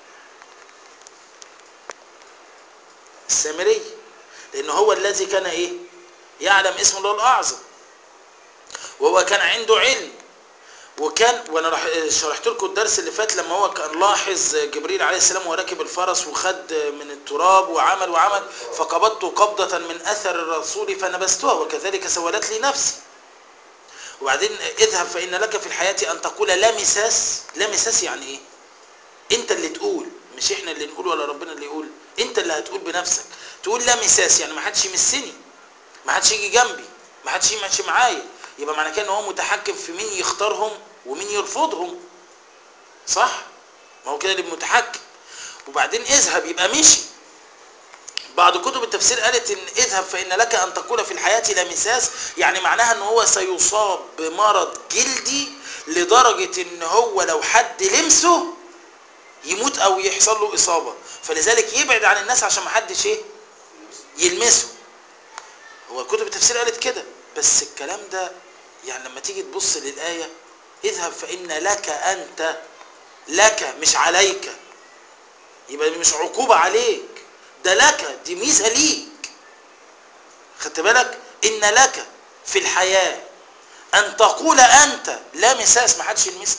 S1: السامري لأن هو الذي كان إيه يعلم اسم الله الأعظم وهو كان عنده علم وكان وانا رح شرحت لكم الدرس اللي فات لما هو كان لاحظ جبريل عليه السلام وهو راكب الفرس وخد من التراب وعمل وعمل فقبضت قبضة من اثر الرسول فنبذتها وكذلك سولت لي نفسي وبعدين اذهب فان لك في الحياة ان تقول لا مساس لا مساس يعني ايه انت اللي تقول مش احنا اللي نقول ولا ربنا اللي يقول انت اللي هتقول بنفسك تقول لا مساس يعني ما حدش يمسني ما حدش يجي جنبي ما حدش يمشي معايا يبقى معنى كده ان هو متحكم في مين يختارهم ومين يرفضهم صح ما هو كده اللي متحكم وبعدين اذهب يبقى مشي بعض كتب التفسير قالت ان اذهب فان لك ان تقول في الحياه لا مساس يعني معناها ان هو سيصاب بمرض جلدي لدرجه ان هو لو حد لمسه يموت او يحصل له اصابه فلذلك يبعد عن الناس عشان ما حدش ايه يلمسه هو كتب التفسير قالت كده بس الكلام ده يعني لما تيجي تبص للآية اذهب فإن لك أنت لك مش عليك يبقى مش عقوبة عليك ده لك دي ميزة ليك خدت بالك إن لك في الحياة أن تقول أنت لا مساس ما حدش يلمسك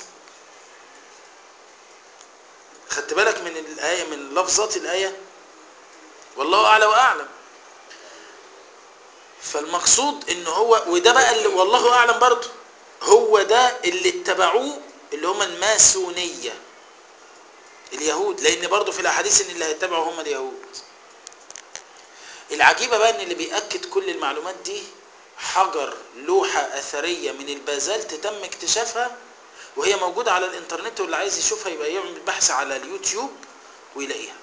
S1: خدت بالك من الآية من لفظات الآية والله أعلى وأعلم فالمقصود ان هو وده بقى اللي والله اعلم برضه هو ده اللي اتبعوه اللي هم الماسونيه اليهود لان برضه في الاحاديث ان اللي هيتبعوا هم اليهود العجيبه بقى ان اللي بياكد كل المعلومات دي حجر لوحه اثريه من البازلت تم اكتشافها وهي موجوده على الانترنت واللي عايز يشوفها يبقى يعمل بحث على اليوتيوب ويلاقيها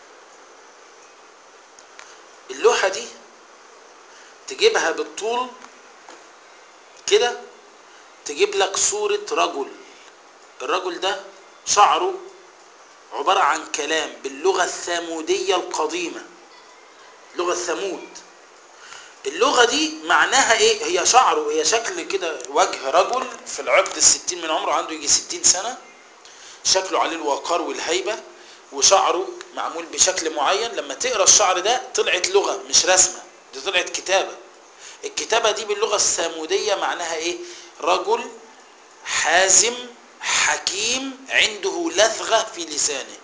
S1: اللوحه دي تجيبها بالطول كده تجيب لك صورة رجل الرجل ده شعره عبارة عن كلام باللغة الثمودية القديمة لغة ثمود اللغة دي معناها ايه هي شعره هي شكل كده وجه رجل في العقد الستين من عمره عنده يجي ستين سنة شكله عليه الوقار والهيبة وشعره معمول بشكل معين لما تقرا الشعر ده طلعت لغة مش رسمة دي طلعت كتابة الكتابة دي باللغة السامودية معناها ايه رجل حازم حكيم عنده لثغة في لسانه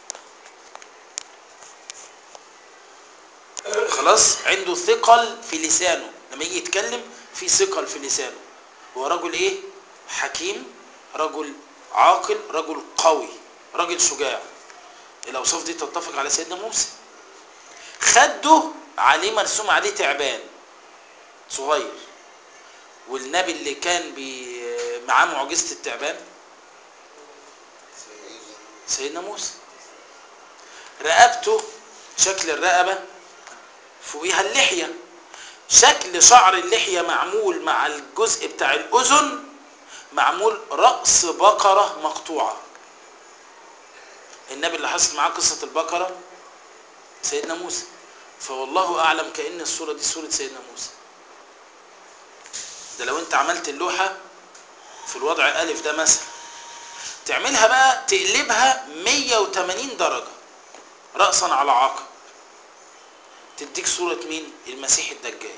S1: خلاص عنده ثقل في لسانه لما يجي يتكلم في ثقل في لسانه هو رجل ايه حكيم رجل عاقل رجل قوي رجل شجاع الاوصاف دي تتفق على سيدنا موسى خده عليه مرسوم عليه تعبان صغير والنبي اللي كان بي معاه معجزة التعبان سيدنا موسى رقبته شكل الرقبة فوقيها اللحية شكل شعر اللحية معمول مع الجزء بتاع الأذن معمول رأس بقرة مقطوعة النبي اللي حصل معاه قصة البقرة سيدنا موسى فوالله أعلم كأن الصورة دي صورة سيدنا موسى ده لو انت عملت اللوحة في الوضع ألف ده مثلا تعملها بقى تقلبها 180 درجة رأسا على عقب تديك صورة مين المسيح الدجال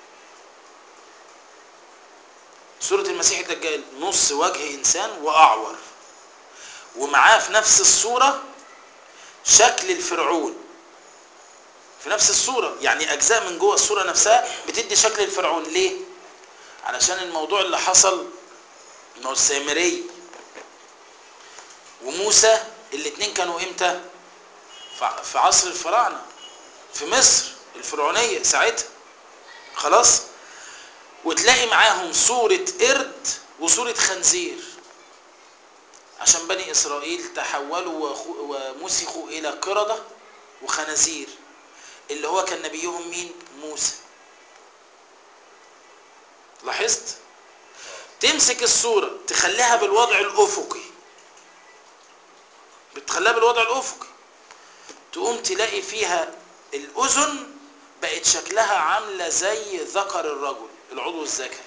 S1: صورة المسيح الدجال نص وجه إنسان وأعور ومعاه في نفس الصورة شكل الفرعون في نفس الصورة يعني أجزاء من جوه الصورة نفسها بتدي شكل الفرعون ليه؟ علشان الموضوع اللي حصل انه السامري وموسى الاثنين كانوا امتى في عصر الفراعنه في مصر الفرعونيه ساعتها خلاص وتلاقي معاهم صورة قرد وصورة خنزير عشان بني إسرائيل تحولوا ومسخوا إلى قردة وخنازير اللي هو كان نبيهم مين؟ موسى لاحظت تمسك الصورة تخليها بالوضع الأفقي بتخليها بالوضع الأفقي تقوم تلاقي فيها الأذن بقت شكلها عاملة زي ذكر الرجل العضو الذكري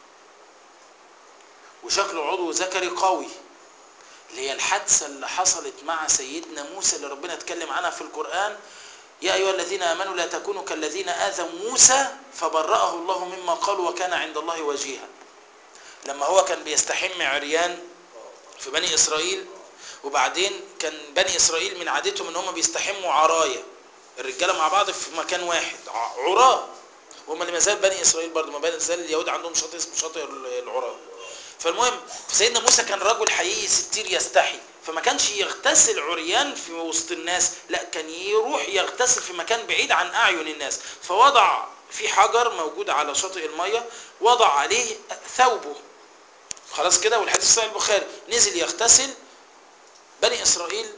S1: وشكله عضو ذكري قوي اللي هي الحادثة اللي حصلت مع سيدنا موسى اللي ربنا اتكلم عنها في القرآن يا أيها الذين آمنوا لا تكونوا كالذين آذوا موسى فبرأه الله مما قالوا وكان عند الله وجيها لما هو كان بيستحم عريان في بني إسرائيل وبعدين كان بني إسرائيل من عادتهم ان هم بيستحموا عرايا الرجالة مع بعض في مكان واحد عراة وهم اللي ما زال بني إسرائيل برضه ما زال اليهود عندهم شاطئ اسمه شاطئ العراة فالمهم سيدنا موسى كان رجل حقيقي ستير يستحي فما كانش يغتسل عريان في وسط الناس لا كان يروح يغتسل في مكان بعيد عن أعين الناس فوضع في حجر موجود على شاطئ المية وضع عليه ثوبه خلاص كده والحديث صحيح البخاري نزل يغتسل بني إسرائيل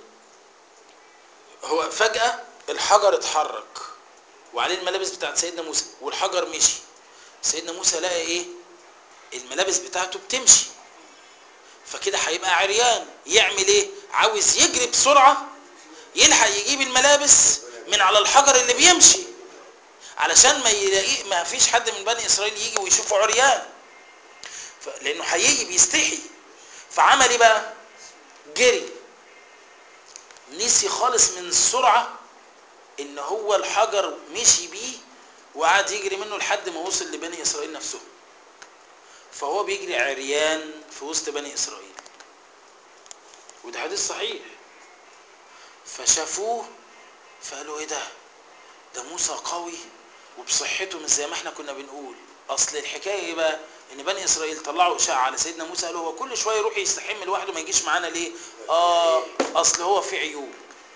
S1: هو فجأة الحجر اتحرك وعليه الملابس بتاعت سيدنا موسى والحجر مشي سيدنا موسى لقى ايه الملابس بتاعته بتمشي فكده هيبقى عريان يعمل ايه عاوز يجري بسرعة يلحق يجيب الملابس من على الحجر اللي بيمشي علشان ما يلاقيه ما فيش حد من بني اسرائيل يجي ويشوفه عريان ف- لانه هيجي بيستحي فعمل ايه بقى جري نسي خالص من السرعه ان هو الحجر مشي بيه وقعد يجري منه لحد ما وصل لبني اسرائيل نفسهم فهو بيجري عريان في وسط بني اسرائيل وده حديث صحيح فشافوه فقالوا ايه ده ده موسى قوي وبصحته مش زي ما احنا كنا بنقول اصل الحكايه ايه بقى ان بني اسرائيل طلعوا اشاعه على سيدنا موسى قالوا هو كل شويه يروح يستحم لوحده ما يجيش معانا ليه اه اصل هو في عيوب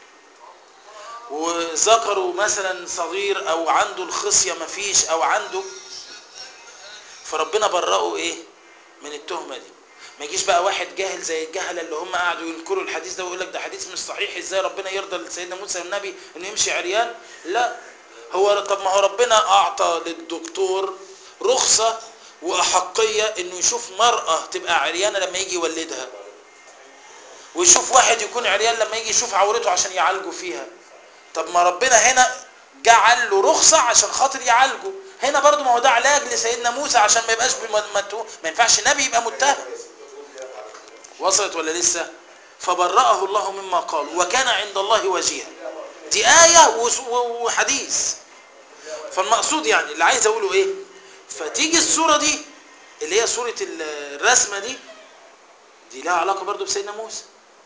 S1: وذكروا مثلا صغير او عنده الخصيه ما فيش او عنده فربنا برأه ايه من التهمه دي ما يجيش بقى واحد جاهل زي الجهله اللي هم قعدوا ينكروا الحديث ده ويقول لك ده حديث مش صحيح ازاي ربنا يرضى لسيدنا موسى والنبي انه يمشي عريان لا هو طب ما هو ربنا اعطى للدكتور رخصه واحقيه انه يشوف مراه تبقى عريانه لما يجي يولدها ويشوف واحد يكون عريان لما يجي يشوف عورته عشان يعالجوا فيها طب ما ربنا هنا جعل له رخصه عشان خاطر يعالجه هنا برضو ما هو ده علاج لسيدنا موسى عشان ما يبقاش بمتو ما ينفعش نبي يبقى متهم وصلت ولا لسه فبرأه الله مما قال وكان عند الله وجيها دي آية وس- و- وحديث فالمقصود يعني اللي عايز اقوله ايه فتيجي الصورة دي اللي هي صورة ال- الرسمة دي دي لها علاقة برضو بسيدنا موسى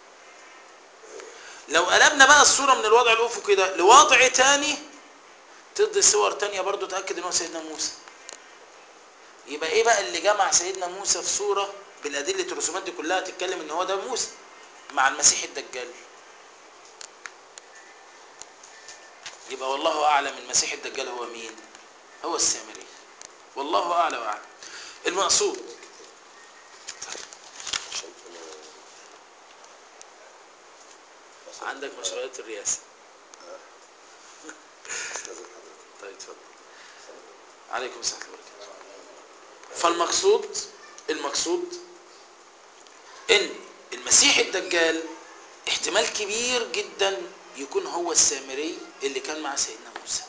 S1: لو قلبنا بقى الصورة من الوضع الأفقي ده لوضع تاني تدي صور تانية برضو تأكد ان هو سيدنا موسى يبقى ايه بقى اللي جمع سيدنا موسى في صورة بالأدلة الرسومات دي كلها تتكلم ان هو ده موسى مع المسيح الدجال يبقى والله أعلم المسيح الدجال هو مين هو السامري والله أعلى وأعلم المقصود عندك مشروعات الرئاسة طيب اتفضل عليكم السلام ورحمة الله وبركاته فالمقصود المقصود ان المسيح الدجال احتمال كبير جدا يكون هو السامري اللي كان مع سيدنا موسى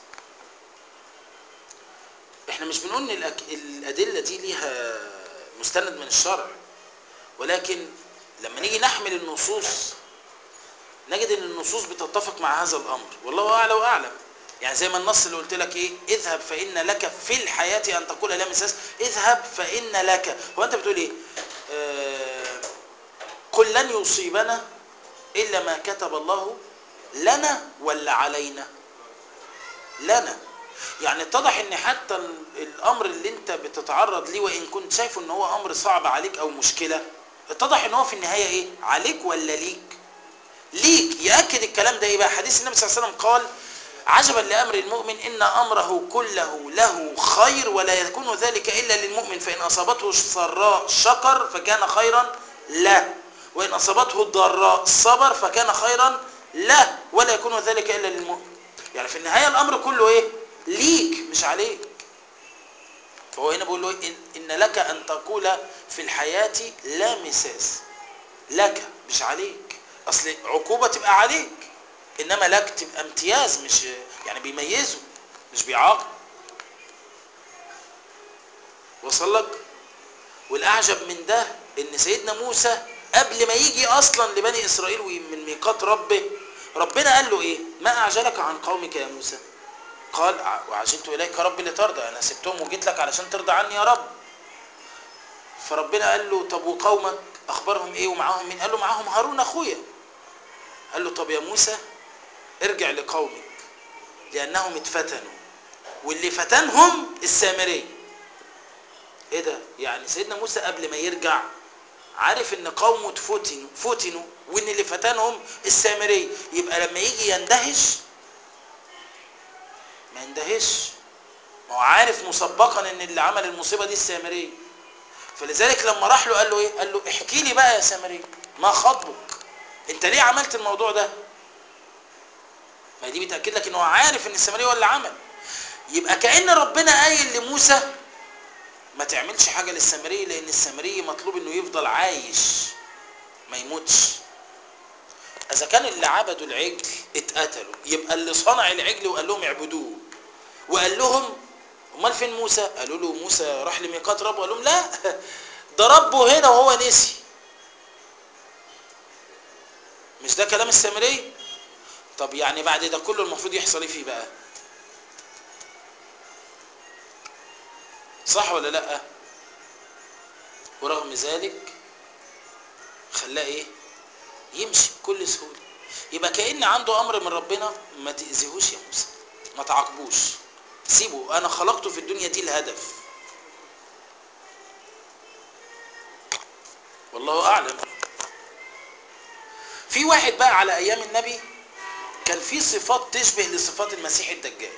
S1: احنا مش بنقول ان الأك... الادله دي ليها مستند من الشرع ولكن لما نيجي نحمل النصوص نجد ان النصوص بتتفق مع هذا الامر والله اعلى واعلم يعني زي ما النص اللي قلت لك ايه اذهب فان لك في الحياه ان تقول لا مساس اذهب فان لك هو انت بتقول ايه آه قل لن يصيبنا الا ما كتب الله لنا ولا علينا لنا يعني اتضح ان حتى ال- الامر اللي انت بتتعرض ليه وان كنت شايفه ان هو امر صعب عليك او مشكله اتضح ان هو في النهايه ايه عليك ولا ليك ليك ياكد الكلام ده ايه بقى حديث النبي صلى الله عليه وسلم قال عجبا لامر المؤمن ان امره كله له خير ولا يكون ذلك الا للمؤمن فان اصابته سراء شكر فكان خيرا له وان اصابته ضراء صبر فكان خيرا له ولا يكون ذلك الا للمؤمن يعني في النهايه الامر كله ايه ليك مش عليك فهو هنا بيقول له إن, ان لك ان تقول في الحياه لا مساس لك مش عليك اصل عقوبه تبقى عليك انما لك تبقى امتياز مش يعني بيميزه مش بيعاقب وصل لك والاعجب من ده ان سيدنا موسى قبل ما يجي اصلا لبني اسرائيل من ميقات ربه ربنا قال له ايه ما اعجلك عن قومك يا موسى قال ع- وعجلت اليك ربي لترضى انا سبتهم وجيت لك علشان ترضى عني يا رب فربنا قال له طب وقومك اخبارهم ايه ومعاهم مين قال له معاهم هارون اخويا قال له طب يا موسى ارجع لقومك لانهم اتفتنوا واللي فتنهم السامري ايه ده يعني سيدنا موسى قبل ما يرجع عارف ان قومه اتفتنوا فتنوا وان اللي فتنهم السامري يبقى لما يجي يندهش ما يندهش ما هو عارف مسبقا ان اللي عمل المصيبه دي السامري فلذلك لما راح له قال له ايه قال له احكي لي بقى يا سامري ما خطبك انت ليه عملت الموضوع ده ما دي بتاكد لك ان هو عارف ان السامري هو اللي عمل يبقى كان ربنا قايل لموسى ما تعملش حاجه للسامري لان السامري مطلوب انه يفضل عايش ما يموتش اذا كان اللي عبدوا العجل اتقتلوا يبقى اللي صنع العجل وقال لهم اعبدوه وقال لهم امال فين موسى قالوا له موسى راح لميقات ربه قال لهم لا ده ربه هنا وهو نسي مش ده كلام السامري طب يعني بعد ده كله المفروض يحصل ايه فيه بقى صح ولا لا ورغم ذلك خلاه ايه يمشي بكل سهوله يبقى كأن عنده امر من ربنا ما تاذيهوش يا موسى ما تعاقبوش سيبه انا خلقته في الدنيا دي الهدف والله اعلم في واحد بقى على ايام النبي كان في صفات تشبه لصفات المسيح الدجال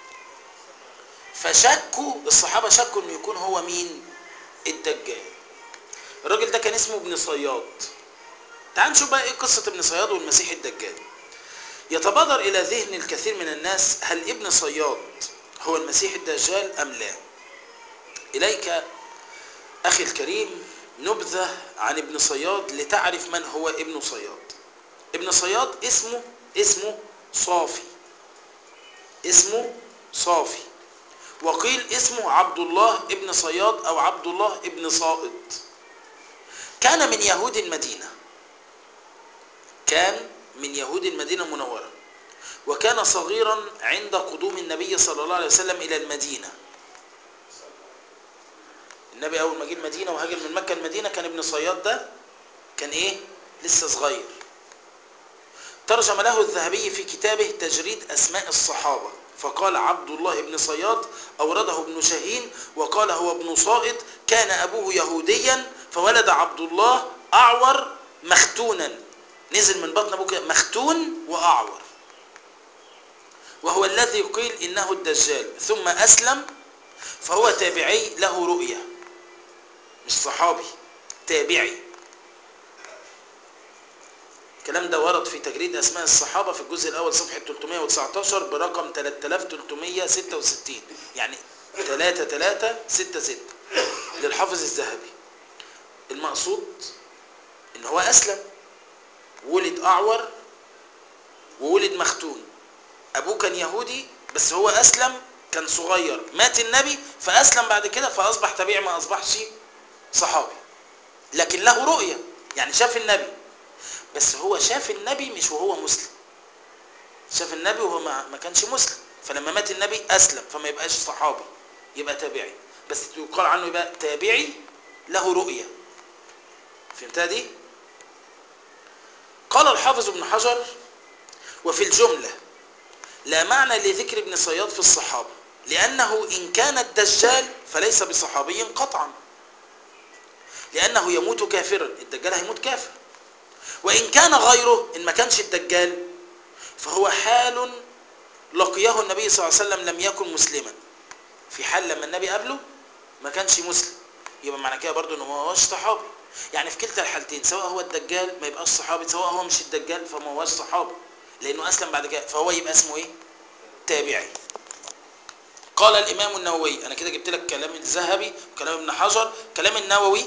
S1: فشكوا الصحابه شكوا انه يكون هو مين الدجال الراجل ده كان اسمه ابن صياد تعال نشوف بقى ايه قصه ابن صياد والمسيح الدجال يتبادر الى ذهن الكثير من الناس هل ابن صياد هو المسيح الدجال ام لا اليك اخي الكريم نبذه عن ابن صياد لتعرف من هو ابن صياد ابن صياد اسمه اسمه صافي اسمه صافي وقيل اسمه عبد الله ابن صياد او عبد الله ابن صائد كان من يهود المدينه كان من يهود المدينه المنوره وكان صغيرا عند قدوم النبي صلى الله عليه وسلم الى المدينه النبي اول ما جه المدينه وهاجر من مكه المدينه كان ابن صياد ده كان ايه لسه صغير ترجم له الذهبي في كتابه تجريد اسماء الصحابه فقال عبد الله بن صياد اورده ابن شاهين وقال هو ابن صائد كان ابوه يهوديا فولد عبد الله اعور مختونا نزل من بطن ابوه كده مختون واعور وهو الذي قيل انه الدجال ثم اسلم فهو تابعي له رؤيه مش صحابي تابعي الكلام ده ورد في تجريد اسماء الصحابه في الجزء الاول صفحه 319 برقم 3366 يعني 3366 للحافظ الذهبي المقصود ان هو اسلم ولد اعور وولد مختون ابوه كان يهودي بس هو اسلم كان صغير مات النبي فاسلم بعد كده فاصبح تبيعي ما اصبحش صحابي لكن له رؤيه يعني شاف النبي بس هو شاف النبي مش وهو مسلم شاف النبي وهو ما, ما كانش مسلم فلما مات النبي اسلم فما يبقاش صحابي يبقى تابعي بس يقال عنه يبقى تابعي له رؤيه فهمتها دي قال الحافظ ابن حجر وفي الجمله لا معنى لذكر ابن صياد في الصحابه لانه ان كان الدجال فليس بصحابي قطعا لانه يموت كافرا الدجال هيموت كافر وإن كان غيره إن ما كانش الدجال فهو حال لقيه النبي صلى الله عليه وسلم لم يكن مسلما في حال لما النبي قابله ما كانش مسلم يبقى معنى كده برضه انه ما هوش صحابي يعني في كلتا الحالتين سواء هو الدجال ما يبقاش صحابي سواء هو مش الدجال فما هوش صحابي لانه اسلم بعد كده فهو يبقى اسمه ايه تابعي قال الامام النووي انا كده جبت لك كلام الذهبي وكلام ابن حجر كلام النووي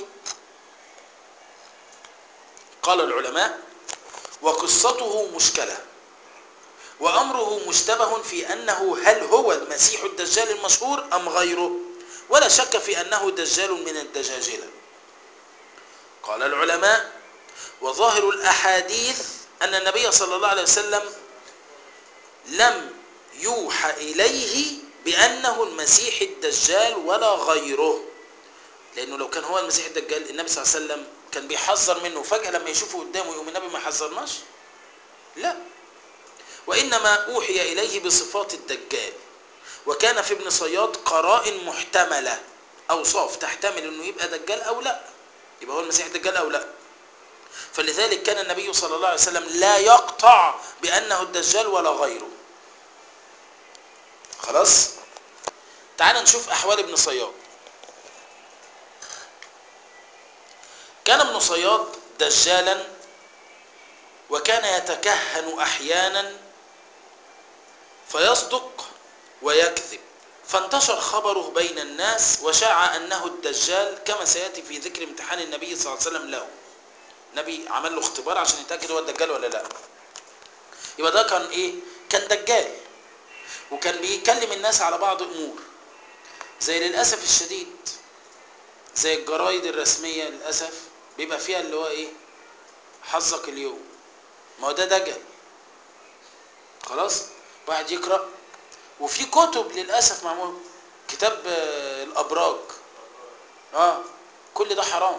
S1: قال العلماء وقصته مشكلة وأمره مشتبه في أنه هل هو المسيح الدجال المشهور أم غيره ولا شك في أنه دجال من الدجاجلة قال العلماء وظاهر الأحاديث أن النبي صلى الله عليه وسلم لم يوحى إليه بأنه المسيح الدجال ولا غيره لأنه لو كان هو المسيح الدجال النبي صلى الله عليه وسلم كان بيحذر منه فجأة لما يشوفه قدامه يقوم النبي ما حذرناش لا وإنما أوحي إليه بصفات الدجال وكان في ابن صياد قرائن محتملة أوصاف تحتمل أنه يبقى دجال أو لا يبقى هو المسيح الدجال أو لا فلذلك كان النبي صلى الله عليه وسلم لا يقطع بأنه الدجال ولا غيره خلاص تعال نشوف أحوال ابن صياد كان ابن صياد دجالا وكان يتكهن احيانا فيصدق ويكذب فانتشر خبره بين الناس وشاع انه الدجال كما سياتي في ذكر امتحان النبي صلى الله عليه وسلم له النبي عمل له اختبار عشان يتاكد هو الدجال ولا لا يبقى ده كان ايه كان دجال وكان بيكلم الناس على بعض امور زي للاسف الشديد زي الجرايد الرسميه للاسف بيبقى فيها اللي هو ايه حظك اليوم ما هو ده دجل خلاص واحد يقرا وفي كتب للاسف معمول كتاب آه، الابراج اه كل ده حرام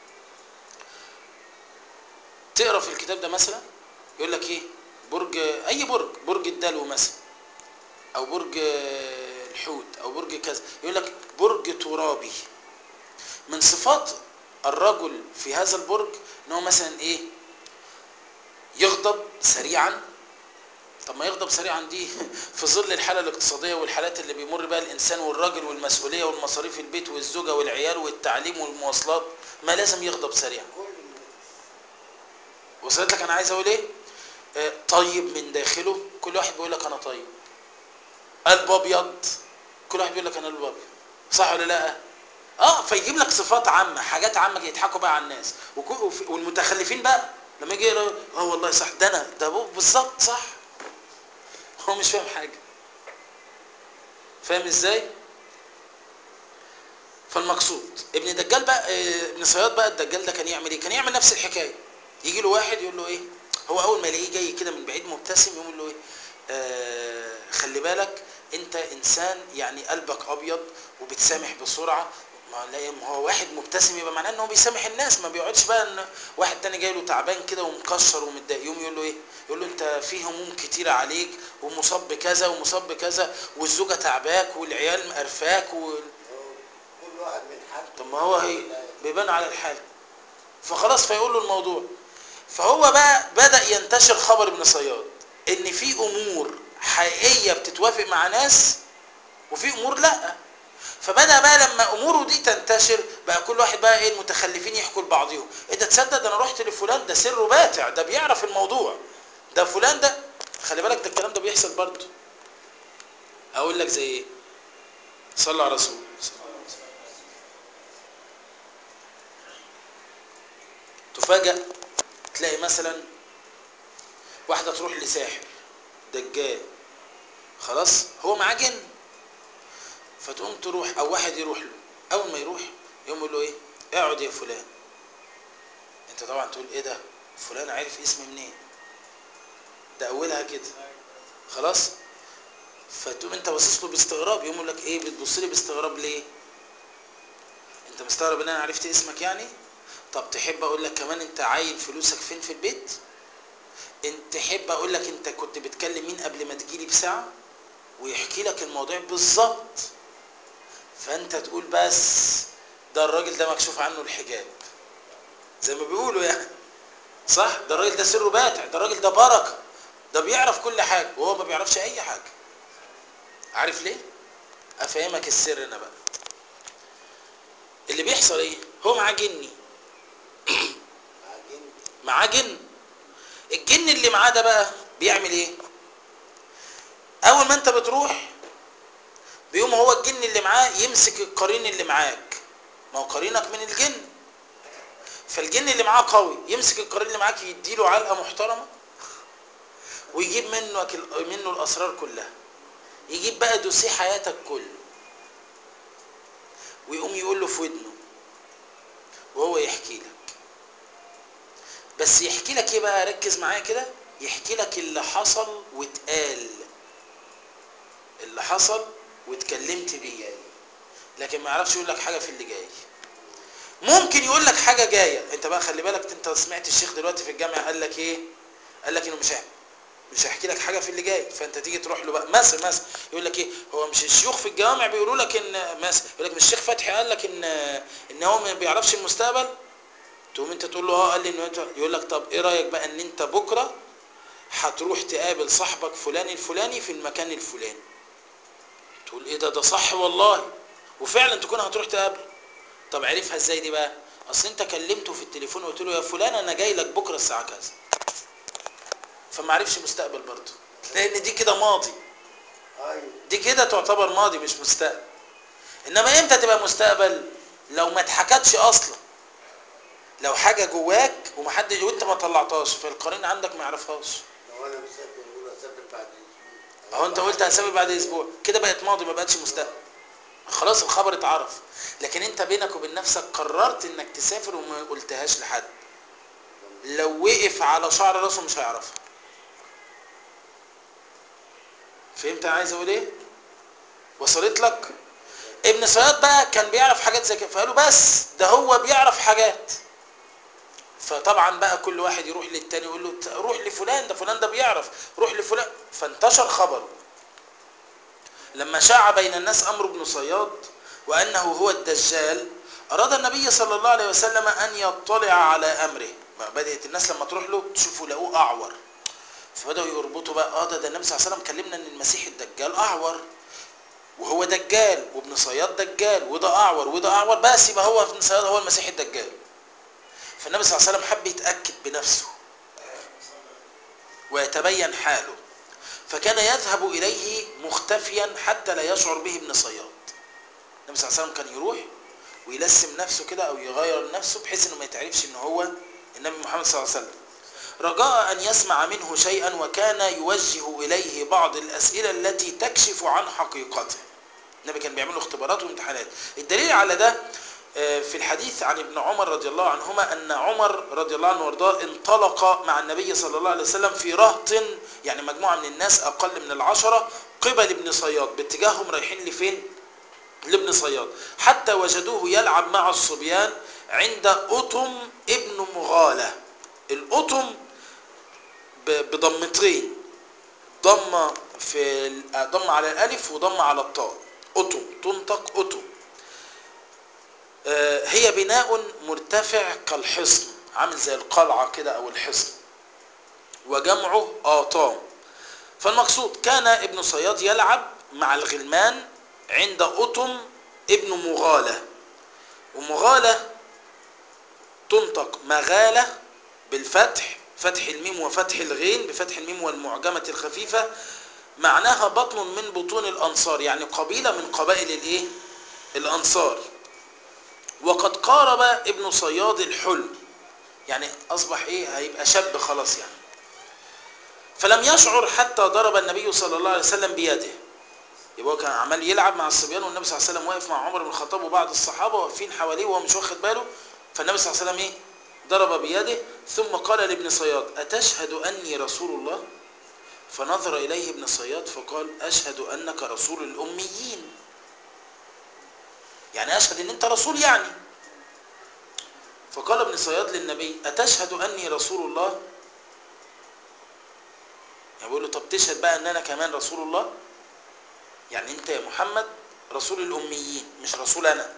S1: تقرا في الكتاب ده مثلا يقول لك ايه برج اي برج برج الدلو مثلا او برج آه، الحوت او برج كذا يقول لك برج ترابي من صفات الرجل في هذا البرج ان هو مثلا ايه يغضب سريعا طب ما يغضب سريعا دي في ظل الحاله الاقتصاديه والحالات اللي بيمر بها الانسان والراجل والمسؤوليه والمصاريف البيت والزوجه والعيال والتعليم والمواصلات ما لازم يغضب سريعا
S3: كل الناس
S1: وصلت لك انا عايز اقول ايه آه، طيب من داخله كل واحد بيقول لك انا طيب قلب ابيض كل واحد بيقول لك انا قلب ابيض صح ولا لا اه فيجيب لك صفات عامه حاجات عامه يضحكوا بقى على الناس وكو- وف- والمتخلفين بقى لما يجي يقول اه والله صح ده انا ده هو بالظبط صح هو مش فاهم حاجه فاهم ازاي فالمقصود ابن دجال بقى آه، ابن صياد بقى الدجال ده كان يعمل ايه كان يعمل نفس الحكايه يجي له واحد يقول له ايه هو اول ما يلاقيه جاي كده من بعيد مبتسم يقول له ايه آه خلي بالك انت انسان يعني قلبك ابيض وبتسامح بسرعه ما لا ما هو واحد مبتسم يبقى معناه ان هو بيسامح الناس ما بيقعدش بقى ان واحد تاني جاي له تعبان كده ومكشر ومتضايق يقوم يقول له ايه يقول له انت في هموم كتيره عليك ومصاب بكذا ومصاب بكذا والزوجه تعباك والعيال مقرفاك وال...
S3: هو كل واحد من حد
S1: طب ما هو هي بيبان على الحال فخلاص فيقول له الموضوع فهو بقى بدأ ينتشر خبر ابن صياد ان في امور حقيقية بتتوافق مع ناس وفي امور لا فبدأ بقى لما اموره دي تنتشر بقى كل واحد بقى ايه المتخلفين يحكوا لبعضهم ايه ده تصدق ده انا رحت لفلان ده سره باتع ده بيعرف الموضوع ده فلان ده خلي بالك ده الكلام ده بيحصل برضه اقول لك زي ايه صلى على رسول تفاجأ تلاقي مثلا واحدة تروح لساحر دجال خلاص هو معاه جن فتقوم تروح او واحد يروح له اول ما يروح يقوم يقول له ايه اقعد يا فلان انت طبعا تقول ايه ده فلان عارف اسمي منين ده اولها كده خلاص فتقوم انت باصص له باستغراب يقوم يقول لك ايه بتبص لي باستغراب ليه انت مستغرب ان انا عرفت اسمك يعني طب تحب اقول لك كمان انت عاين فلوسك فين في البيت انت تحب اقول لك انت كنت بتكلم مين قبل ما تجيلي بساعه ويحكي لك الموضوع بالظبط فانت تقول بس ده الراجل ده مكشوف عنه الحجاب زي ما بيقولوا يعني صح ده الراجل ده سره باتع ده الراجل ده بركه ده بيعرف كل حاجه وهو ما بيعرفش اي حاجه عارف ليه افهمك السر انا بقى اللي بيحصل ايه هو معاه جني
S3: بعدين
S1: معاه جن الجن اللي معاه ده بقى بيعمل ايه اول ما انت بتروح بيقوم هو الجن اللي معاه يمسك القرين اللي معاك ما هو قرينك من الجن فالجن اللي معاه قوي يمسك القرين اللي معاك يديله علقه محترمه ويجيب منه منه الاسرار كلها يجيب بقى دوسيه حياتك كله ويقوم يقول له في ودنه وهو يحكي لك بس يحكي لك ايه بقى ركز معايا كده يحكي لك اللي حصل واتقال اللي حصل واتكلمت بيه لكن ما يعرفش يقول لك حاجه في اللي جاي ممكن يقول لك حاجه جايه انت بقى خلي بالك انت سمعت الشيخ دلوقتي في الجامعه قال لك ايه قال لك انه مش هيحكي مش هيحكي لك حاجه في اللي جاي فانت تيجي تروح له بقى مثلا مثلا يقول لك ايه هو مش الشيوخ في الجوامع بيقولوا لك ان مثلا يقول لك مش الشيخ فتحي قال لك ان ان هو ما بيعرفش المستقبل تقوم انت تقول له اه قال لي انه انت يقول لك طب ايه رايك بقى ان انت بكره هتروح تقابل صاحبك فلان الفلاني في المكان الفلاني تقول ايه ده ده صح والله وفعلا تكون هتروح تقابله طب عرفها ازاي دي بقى اصل انت كلمته في التليفون وقلت له يا فلان انا جاي لك بكره الساعه كذا فما عرفش مستقبل برضه لان دي كده ماضي
S3: ايوه
S1: دي كده تعتبر ماضي مش مستقبل انما امتى تبقى مستقبل لو ما اتحكتش اصلا لو حاجه جواك ومحدش وانت ما طلعتهاش فالقرين عندك ما يعرفهاش
S3: لو انا مسافر بقول اسافر بعد اسبوع
S1: اهو انت قلت هسافر بعد اسبوع كده بقت ماضي ما بقتش مستقبل خلاص الخبر اتعرف لكن انت بينك وبين نفسك قررت انك تسافر وما قلتهاش لحد لو وقف على شعر راسه مش هيعرفها فهمت انا عايز اقول ايه وصلت لك ابن صياد بقى كان بيعرف حاجات زي كده فقالوا بس ده هو بيعرف حاجات فطبعا بقى كل واحد يروح للتاني يقول له روح لفلان ده فلان ده بيعرف روح لفلان فانتشر خبره لما شاع بين الناس امر بن صياد وانه هو الدجال اراد النبي صلى الله عليه وسلم ان يطلع على امره ما بدات الناس لما تروح له تشوفوا لقوه اعور فبداوا يربطوا بقى اه ده, ده النبي صلى الله عليه وسلم كلمنا ان المسيح الدجال اعور وهو دجال وابن صياد دجال وده اعور وده اعور بس يبقى هو ابن صياد هو المسيح الدجال فالنبي صلى الله عليه وسلم حب يتاكد بنفسه ويتبين حاله فكان يذهب اليه مختفيا حتى لا يشعر به ابن صياد النبي صلى الله عليه وسلم كان يروح ويلسم نفسه كده او يغير نفسه بحيث انه ما يتعرفش ان هو النبي محمد صلى الله عليه وسلم رجاء ان يسمع منه شيئا وكان يوجه اليه بعض الاسئله التي تكشف عن حقيقته النبي كان بيعمل له اختبارات وامتحانات الدليل على ده في الحديث عن ابن عمر رضي الله عنهما أن عمر رضي الله عنه وارضاه انطلق مع النبي صلى الله عليه وسلم في رهط يعني مجموعة من الناس أقل من العشرة قبل ابن صياد باتجاههم رايحين لفين لابن صياد حتى وجدوه يلعب مع الصبيان عند أطم ابن مغالة الأطم بضمتين ضمة في ضمة على الألف وضمة على الطاء أطم تنطق أطم هي بناء مرتفع كالحصن عامل زي القلعة كده أو الحصن وجمعه آطام فالمقصود كان ابن صياد يلعب مع الغلمان عند أطم ابن مغالة ومغالة تنطق مغالة بالفتح فتح الميم وفتح الغين بفتح الميم والمعجمة الخفيفة معناها بطن من بطون الأنصار يعني قبيلة من قبائل الإيه؟ الأنصار وقد قارب ابن صياد الحلم يعني أصبح إيه هيبقى شاب خلاص يعني فلم يشعر حتى ضرب النبي صلى الله عليه وسلم بيده يبقى كان عمال يلعب مع الصبيان والنبي صلى الله عليه وسلم واقف مع عمر بن الخطاب وبعض الصحابة واقفين حواليه وهو مش واخد باله فالنبي صلى الله عليه وسلم إيه ضرب بيده ثم قال لابن صياد أتشهد أني رسول الله فنظر إليه ابن صياد فقال أشهد أنك رسول الأميين يعني أشهد أن أنت رسول يعني فقال ابن صياد للنبي أتشهد أني رسول الله يعني بيقول له طب تشهد بقى أن أنا كمان رسول الله يعني أنت يا محمد رسول الأميين مش رسول أنا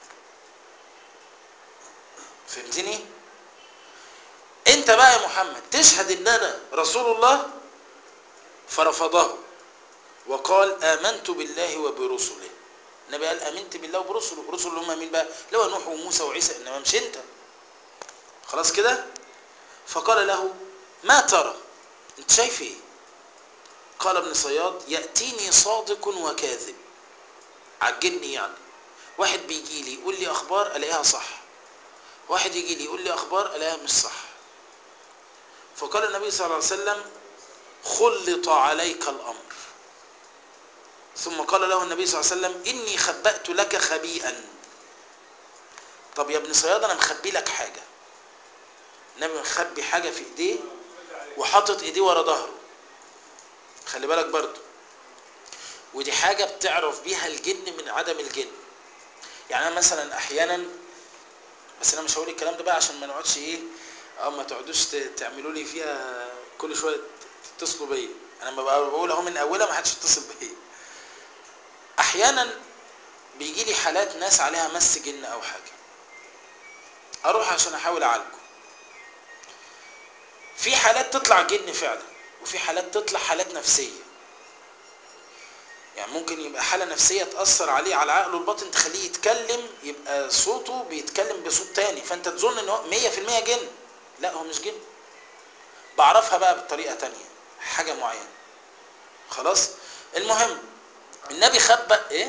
S1: فهمتني أنت بقى يا محمد تشهد أن أنا رسول الله فرفضه وقال آمنت بالله وبرسله النبي قال امنت بالله وبرسله رسل اللي هم مين بقى اللي هو نوح وموسى وعيسى انما مش انت خلاص كده فقال له ما ترى انت شايف ايه قال ابن صياد ياتيني صادق وكاذب عجبني يعني واحد بيجي لي يقول لي اخبار الاقيها صح واحد يجي لي يقول لي اخبار الاقيها مش صح فقال النبي صلى الله عليه وسلم خلط عليك الامر ثم قال له النبي صلى الله عليه وسلم إني خبأت لك خبيئا طب يا ابن صياد أنا مخبي لك حاجة النبي مخبي حاجة في إيديه وحاطط إيديه ورا ظهره خلي بالك برضو ودي حاجة بتعرف بيها الجن من عدم الجن يعني أنا مثلا أحيانا بس أنا مش هقول الكلام ده بقى عشان ما نقعدش إيه أو ما تقعدوش تعملوا لي فيها كل شوية تتصلوا بيا أنا ما بقول أهو من أولها ما حدش يتصل بيا احيانا بيجي لي حالات ناس عليها مس جن او حاجه اروح عشان احاول اعالجه في حالات تطلع جن فعلا وفي حالات تطلع حالات نفسيه يعني ممكن يبقى حاله نفسيه تاثر عليه على عقله الباطن تخليه يتكلم يبقى صوته بيتكلم بصوت تاني فانت تظن ان هو 100% جن لا هو مش جن بعرفها بقى بطريقه تانية حاجه معينه خلاص المهم النبي خبأ ايه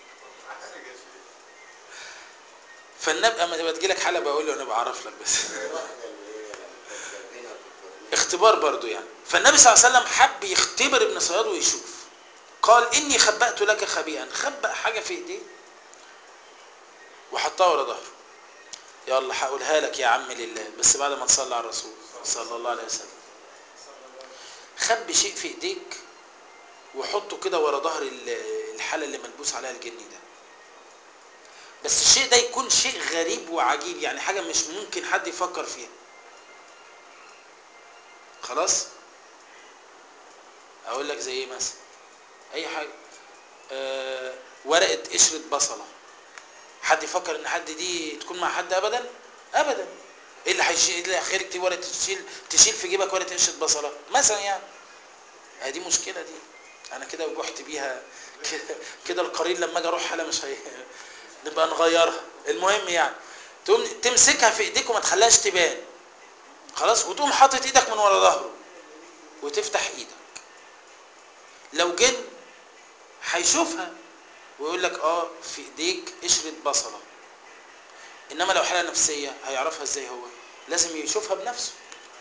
S1: فالنبي اما تبقى تجي لك حاله بقول له انا بعرف لك بس اختبار برضو يعني فالنبي صلى الله عليه وسلم حب يختبر ابن صياد ويشوف قال اني خبأت لك خبيئا خبأ حاجه في ايديه وحطها ورا ظهره يلا هقولها لك يا عم لله بس بعد ما تصلي على الرسول صلى الله عليه وسلم خبي شيء في ايديك وحطه كده ورا ظهر ال- الحاله اللي ملبوس عليها الجن ده بس الشيء ده يكون شيء غريب وعجيب يعني حاجه مش ممكن حد يفكر فيها خلاص اقول لك زي ايه مثلا اي حاجه أه ورقه قشره بصله حد يفكر ان حد دي تكون مع حد ابدا ابدا ايه اللي هيشيل ايه اللي هيخليك دي ورقه تشيل تشيل في جيبك ورقه قشره بصله مثلا يعني هي دي مشكله دي انا كده وجحت بيها كده كده القرين لما اجي اروح حاله مش هي نبقى نغيرها المهم يعني تقوم تمسكها في ايديك وما تخليهاش تبان خلاص وتقوم حاطط ايدك من ورا ظهره وتفتح ايدك لو جن هيشوفها ويقول لك اه في ايديك قشره بصله انما لو حاله نفسيه هيعرفها ازاي هو لازم يشوفها بنفسه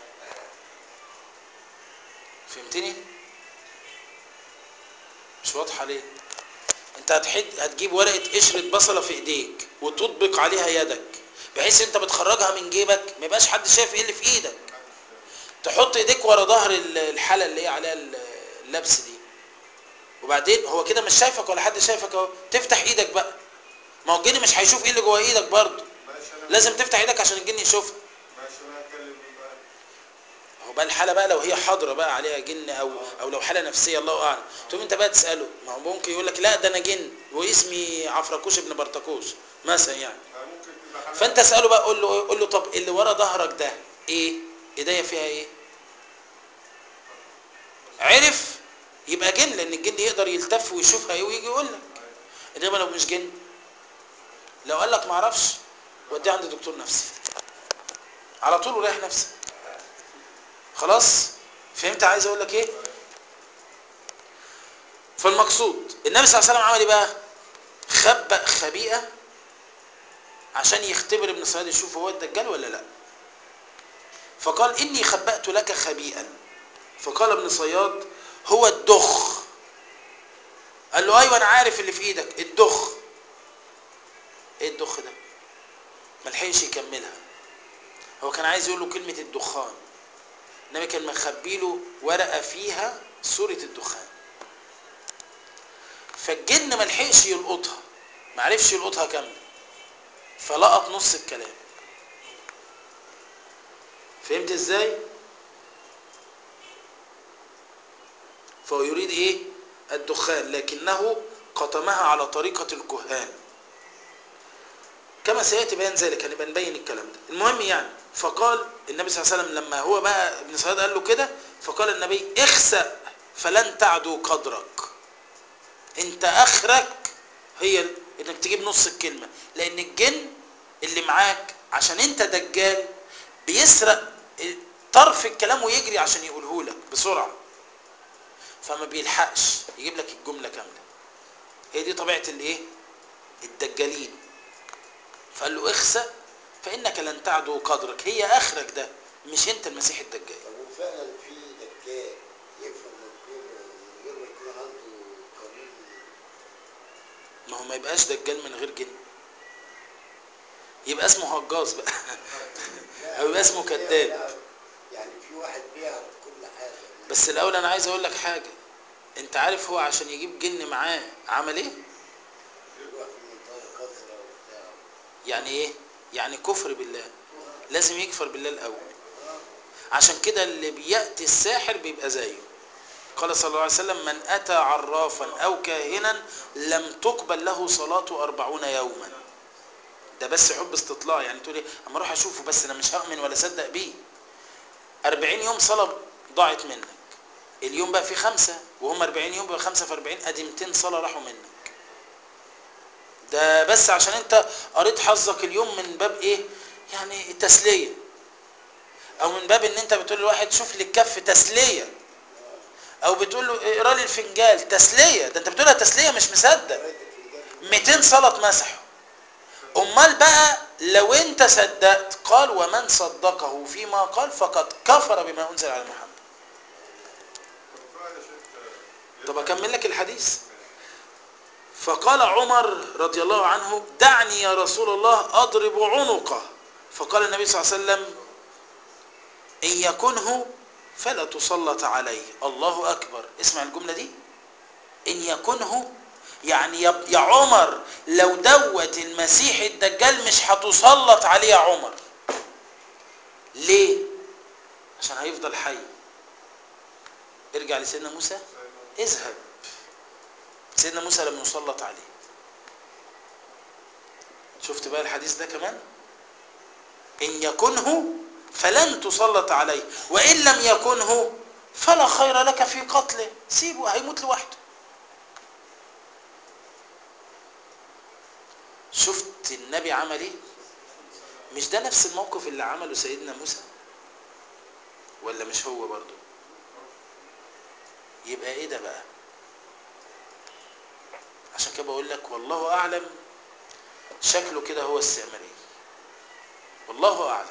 S1: فهمتني مش واضحه ليه انت هتحد هتجيب ورقه قشره بصله في ايديك وتطبق عليها يدك بحيث انت بتخرجها من جيبك ما يبقاش حد شايف ايه اللي في ايدك تحط ايديك ورا ظهر ال- الحاله اللي هي عليها ال- اللبس دي وبعدين هو كده مش شايفك ولا حد شايفك اهو تفتح ايدك بقى ما هو الجن مش هيشوف ايه اللي جوه ايدك برضه
S4: ماشي انا
S1: لازم تفتح ايدك عشان الجن يشوفها
S4: ماشي انا هتكلم مين بقى
S1: هو بقى الحاله بقى لو هي حاضره بقى عليها جن او او لو حاله نفسيه الله اعلم تقوم انت بقى تساله ما هو ممكن يقول لك لا ده انا جن واسمي عفركوش ابن برتكوش مثلا يعني
S4: آه، ممكن تبقى حاجه
S1: فانت اساله بقى قول له قول له طب اللي ورا ظهرك ده ايه ايديا فيها ايه عرف يبقى جن لان الجن يقدر يلتف ويشوفها ايه ويجي يقول لك انما لو مش جن لو قال لك ما اعرفش وديه عند دكتور نفسي على طول وريح نفسك خلاص فهمت عايز اقول لك ايه فالمقصود النبي صلى الله عليه وسلم عمل ايه بقى خبأ خبيئه عشان يختبر ابن صياد يشوف هو الدجال ولا لا فقال اني خبأت لك خبيئا فقال ابن صياد هو الدخ قال له ايوه انا عارف اللي في ايدك الدخ ايه الدخ ده ما لحقش يكملها هو كان عايز يقول له كلمه الدخان النبي كان مخبي له ورقه فيها سوره الدخان فالجن ما لحقش يلقطها ما عرفش يلقطها كامله فلقط نص الكلام فهمت ازاي فهو يريد ايه الدخان لكنه قطمها على طريقة الكهان كما سيأتي بيان ذلك هنبقى نبين الكلام ده المهم يعني فقال النبي صلى الله عليه وسلم لما هو بقى ابن صياد قال له كده فقال النبي اخسأ فلن تعدو قدرك انت اخرك هي انك تجيب نص الكلمة لان الجن اللي معاك عشان انت دجال بيسرق طرف الكلام ويجري عشان يقوله لك بسرعة فما بيلحقش يجيب لك الجملة كاملة هي دي طبيعة الايه الدجالين فقال له اخسأ فإنك لن تعدو قدرك هي آخرك ده مش انت المسيح الدجال
S3: طب وفعلا في دجال يفهم من كونه من غير ما يكون عنده قرين
S1: ما هو ما يبقاش دجال من غير جن يبقى اسمه هجاص بقى
S3: لا،
S1: أو يبقى اسمه
S3: لا،
S1: كذاب.
S3: لا، يعني في واحد بيعرف كل حاجه
S1: بس الأول أنا عايز أقول لك حاجة أنت عارف هو عشان يجيب جن معاه عمل إيه؟
S3: يروح في منطقه كثره وبتاع
S1: يعني إيه؟ يعني كفر بالله لازم يكفر بالله الأول عشان كده اللي بيأتي الساحر بيبقى زيه قال صلى الله عليه وسلم من أتى عرافا أو كاهنا لم تقبل له صلاة أربعون يوما ده بس حب استطلاع يعني تقول ايه اما اروح اشوفه بس انا مش هؤمن ولا اصدق بيه 40 يوم صلاة ضاعت منك اليوم بقى فيه خمسة وهم 40 يوم بقى خمسة في 40 ادي 200 صلاة راحوا منك ده بس عشان انت قريت حظك اليوم من باب ايه يعني التسلية او من باب ان انت بتقول لواحد شوف لي الكف تسلية او بتقول له اقرا لي الفنجال تسلية ده انت بتقولها تسلية مش مصدق
S3: قرايه الفنجان
S1: 200 صلاة اتمسحوا امال بقى لو انت صدقت قال ومن صدقه فيما قال فقد كفر بما انزل على محمد
S4: طب فعلا يا شيخ
S1: طب اكمل لك الحديث فقال عمر رضي الله عنه دعني يا رسول الله اضرب عنقه فقال النبي صلى الله عليه وسلم ان يكنه فلا تسلط عليه الله اكبر اسمع الجمله دي ان يكنه يعني يا يا عمر لو دوت المسيح الدجال مش هتسلط عليه يا عمر ليه عشان هيفضل حي ارجع لسيدنا موسى اذهب سيدنا موسى لم يسلط عليه شفت بقى الحديث ده كمان ان يكنه فلن تسلط عليه وان لم يكنه فلا خير لك في قتله سيبه هيموت لوحده شفت النبي عمل ايه مش ده نفس الموقف اللي عمله سيدنا موسى ولا مش هو برضه يبقى ايه ده بقى عشان كده بقول لك والله اعلم شكله كده هو السامري والله اعلم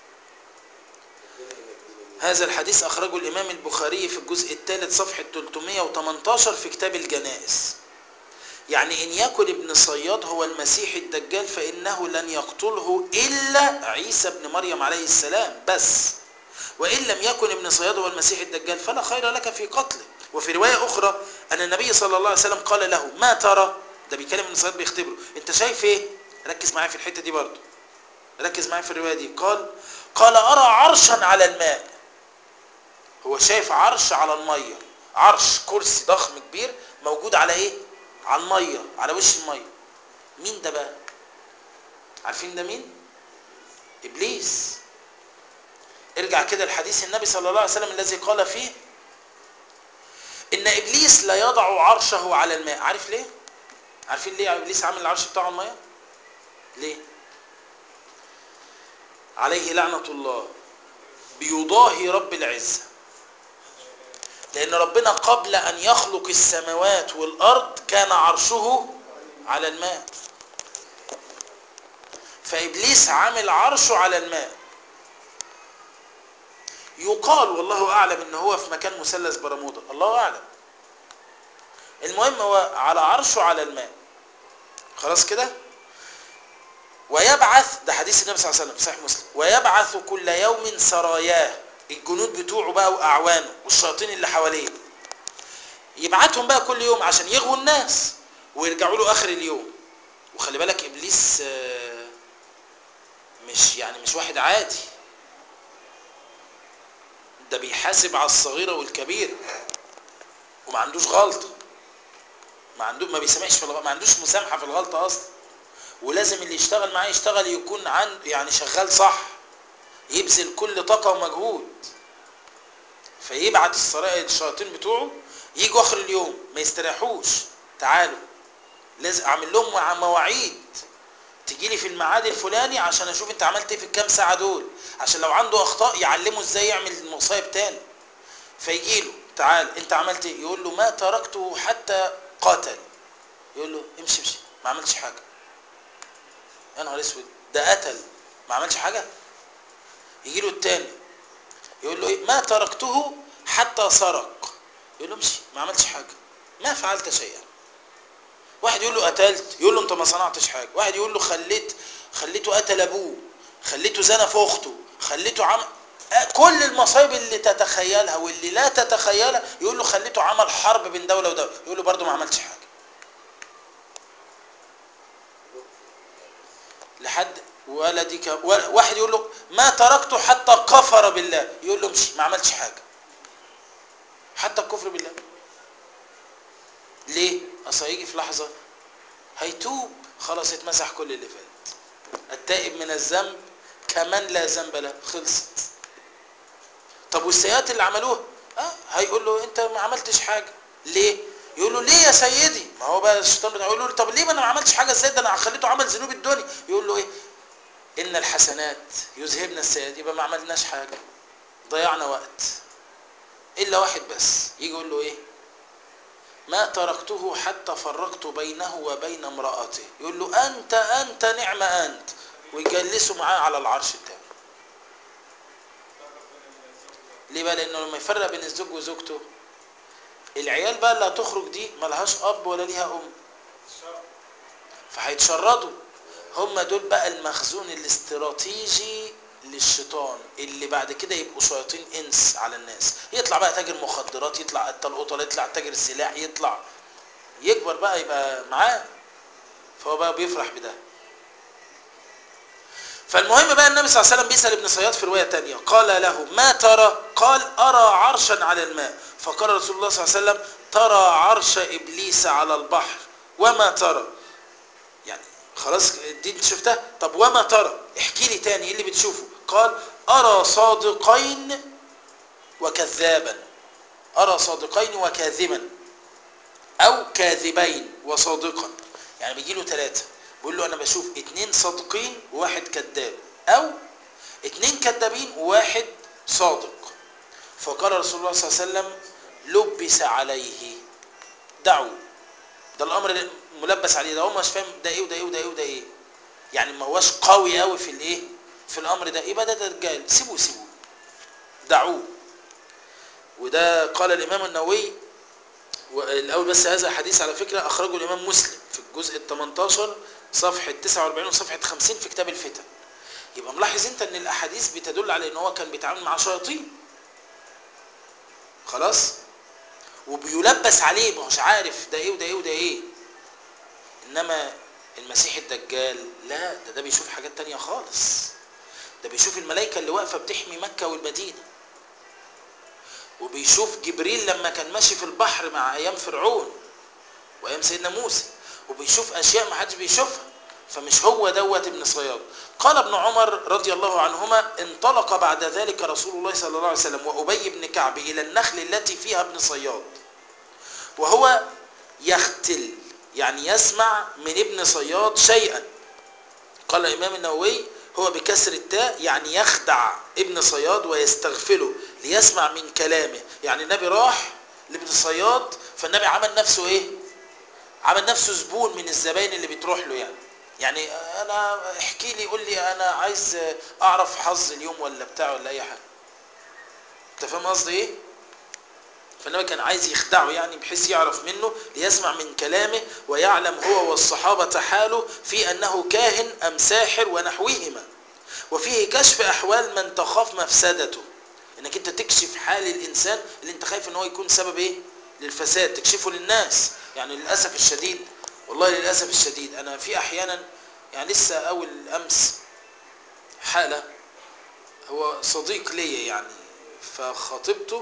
S1: هذا الحديث اخرجه الامام البخاري في الجزء الثالث صفحه 318 في كتاب الجنائز يعني ان يكن ابن صياد هو المسيح الدجال فانه لن يقتله الا عيسى ابن مريم عليه السلام بس وان لم يكن ابن صياد هو المسيح الدجال فلا خير لك في قتله وفي روايه اخرى ان النبي صلى الله عليه وسلم قال له ما ترى ده بيكلم ابن صياد بيختبره انت شايف ايه ركز معايا في الحته دي برضه ركز معايا في الروايه دي قال قال ارى عرشا على الماء هو شايف عرش على الميه عرش كرسي ضخم كبير موجود على ايه على الميه على وش الميه مين ده بقى عارفين ده مين ابليس ارجع كده لحديث النبي صلى الله عليه وسلم الذي قال فيه ان ابليس لا يضع عرشه على الماء عارف ليه عارفين ليه ابليس عامل العرش بتاعه على الميه ليه عليه لعنه الله بيضاهي رب العزه لأن ربنا قبل أن يخلق السماوات والأرض كان عرشه على الماء فإبليس عامل عرشه على الماء يقال والله أعلم إن هو في مكان مثلث برمودا الله أعلم المهم هو على عرشه على الماء خلاص كده ويبعث ده حديث النبي صلى الله عليه وسلم صحيح مسلم ويبعث كل يوم سراياه الجنود بتوعه بقى واعوانه والشياطين اللي حواليه يبعتهم بقى كل يوم عشان يغووا الناس ويرجعوا له اخر اليوم وخلي بالك ابليس مش يعني مش واحد عادي ده بيحاسب على الصغيره والكبيره وما عندوش غلطه ما عنده ما بيسامحش في الغلطه ما عندوش مسامحه في الغلطه اصلا ولازم اللي يشتغل معاه يشتغل يكون عن يعني شغال صح يبذل كل طاقة ومجهود فيبعت السرائر الشياطين بتوعه يجوا اخر اليوم ما يستريحوش تعالوا لازم اعمل لهم مواعيد تجي لي في الميعاد الفلاني عشان اشوف انت عملت ايه في الكام ساعه دول عشان لو عنده اخطاء يعلمه ازاي يعمل المصايب تاني فيجي له تعال انت عملت ايه يقول له ما تركته حتى قاتل يقول له امشي امشي ما عملتش حاجه يا نهار اسود ده قتل ما عملش حاجه يجي له التاني يقول له ايه ما تركته حتى سرق يقول له امشي ما عملتش حاجه ما فعلت شيئا واحد يقول له قتلت يقول له انت ما صنعتش حاجه واحد يقول له خليت خليته قتل ابوه خليته زنى في اخته خليته عمل كل المصايب اللي تتخيلها واللي لا تتخيلها يقول له خليته عمل حرب بين دوله ودوله يقول له برده ما عملتش حاجه لحد ولدك واحد يقول له ما تركته حتى كفر بالله يقول له امشي ما عملتش حاجه حتى الكفر بالله ليه اصل هيجي في لحظه هيتوب خلاص يتمسح كل اللي فات التائب من الذنب كمن لا ذنب له خلصت طب والسيئات اللي عملوها اه هيقول له انت ما عملتش حاجه ليه يقول له ليه يا سيدي ما هو بقى الشيطان بتاعه يقول له طب ليه ما انا ما عملتش حاجه ازاي ده انا خليته عمل ذنوب الدنيا يقول له ايه ان الحسنات يذهبن السيئات يبقى ما عملناش حاجه ضيعنا وقت الا واحد بس يجي يقول له ايه ما تركته حتى فرقت بينه وبين امرأته يقول له انت انت نعم انت ويجلسوا معاه على العرش بتاعه ليه بقى لانه لما يفرق بين الزوج وزوجته العيال بقى اللي هتخرج دي ملهاش اب ولا ليها ام
S4: الشر
S1: فهيتشردوا هم دول بقى المخزون الاستراتيجي للشيطان اللي بعد كده يبقوا شياطين انس على الناس يطلع بقى تاجر مخدرات يطلع قتال قطل يطلع تاجر سلاح يطلع يكبر بقى يبقى معاه فهو بقى بيفرح بده فالمهم بقى النبي صلى الله عليه وسلم بيسأل ابن صياد في رواية تانية قال له ما ترى قال أرى عرشا على الماء فقال رسول الله صلى الله عليه وسلم ترى عرش إبليس على البحر وما ترى يعني خلاص دي انت شفتها طب وما ترى احكي لي تاني ايه اللي بتشوفه قال أرى صادقين وكذابا أرى صادقين وكاذبا أو كاذبين وصادقا يعني بيجي له ثلاثة بيقول له أنا بشوف اتنين صادقين وواحد كذاب أو اتنين كذابين وواحد صادق فقال رسول الله صلى الله عليه وسلم لبس عليه دعوا ده الأمر اللي ملبس عليه ده هو مش فاهم ده إيه وده إيه وده إيه وده إيه يعني ما هوش قوي قوي في الإيه في الأمر ده يبقى ده دجال سيبوه سيبوه دعوه وده قال الإمام النووي الأول بس هذا حديث على فكرة أخرجه الإمام مسلم في الجزء ال 18 صفحة 49 وصفحة 50 في كتاب الفتن يبقى ملاحظ أنت أن الأحاديث بتدل على أن هو كان بيتعامل مع شياطين خلاص وبيلبس عليه ما هوش عارف ده إيه وده إيه وده إيه إنما المسيح الدجال لا ده ده بيشوف حاجات تانية خالص ده بيشوف الملائكة اللي واقفة بتحمي مكة والمدينة وبيشوف جبريل لما كان ماشي في البحر مع ايام فرعون وايام سيدنا موسى وبيشوف اشياء ما حدش بيشوفها فمش هو دوت ابن صياد قال ابن عمر رضي الله عنهما انطلق بعد ذلك رسول الله صلى الله عليه وسلم وابي بن كعب الى النخل التي فيها ابن صياد وهو يختل يعني يسمع من ابن صياد شيئا قال الامام النووي هو بكسر التاء يعني يخدع ابن صياد ويستغفله ليسمع من كلامه يعني النبي راح لابن صياد فالنبي عمل نفسه ايه عمل نفسه زبون من الزباين اللي بتروح له يعني يعني انا احكي لي قول لي انا عايز اعرف حظ اليوم ولا بتاع ولا اي حاجه انت فاهم قصدي ايه فالنبي كان عايز يخدعه يعني بحيث يعرف منه ليسمع من كلامه ويعلم هو والصحابة حاله في أنه كاهن أم ساحر ونحوهما وفيه كشف أحوال من تخاف مفسدته انك انت تكشف حال الانسان اللي انت خايف ان هو يكون سبب ايه للفساد تكشفه للناس يعني للاسف الشديد والله للاسف الشديد انا في احيانا يعني لسه اول امس حاله هو صديق ليا يعني فخطيبته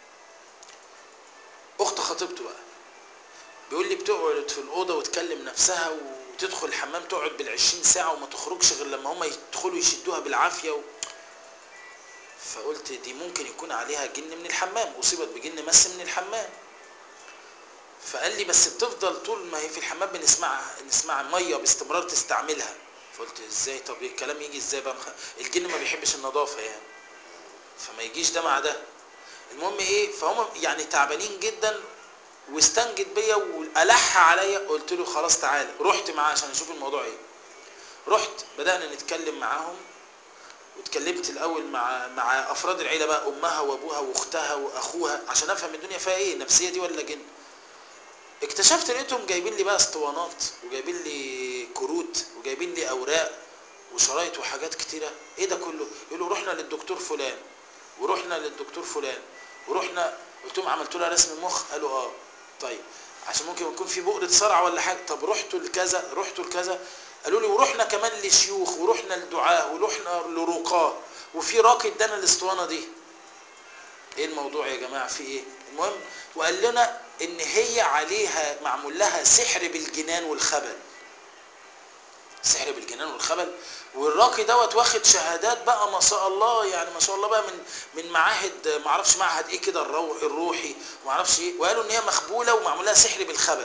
S1: اخت خطيبته بقى بيقول لي بتقعد في الاوضه وتكلم نفسها وتدخل الحمام تقعد بالعشرين ساعه وما تخرجش غير لما هم يدخلوا يشدوها بالعافيه و... فقلت دي ممكن يكون عليها جن من الحمام اصيبت بجن مس من الحمام فقال لي بس بتفضل طول ما هي في الحمام بنسمع نسمع ميه باستمرار تستعملها فقلت ازاي طب الكلام يجي ازاي بقى الجن ما بيحبش النظافه يعني فما يجيش ده مع ده المهم ايه فهم يعني تعبانين جدا واستنجد بيا والح عليا قلت له خلاص تعالى رحت معاه عشان اشوف الموضوع ايه رحت بدانا نتكلم معاهم واتكلمت الاول مع مع افراد العيله بقى امها وابوها واختها واخوها عشان افهم الدنيا فيها ايه نفسيه دي ولا جن اكتشفت لقيتهم جايبين لي بقى اسطوانات وجايبين لي كروت وجايبين لي اوراق وشرايط وحاجات كتيره ايه ده كله يقولوا رحنا للدكتور فلان ورحنا للدكتور فلان ورحنا قلت لهم عملتوا لها رسم مخ قالوا اه طيب عشان ممكن يكون في بؤرة صرع ولا حاجه طب رحتوا لكذا رحتوا لكذا قالوا لي ورحنا كمان لشيوخ ورحنا لدعاه ورحنا لرقاه وفي راقي ادانا الاسطوانه دي ايه الموضوع يا جماعه في ايه المهم وقال لنا ان هي عليها معمول لها سحر بالجنان والخبل سحر بالجنان والخبل والراقي دوت واخد شهادات بقى ما شاء الله يعني ما شاء الله بقى من من معاهد ما اعرفش معهد ايه كده الروح الروحي ما اعرفش ايه وقالوا ان هي مخبوله ومعمول لها سحر بالخبل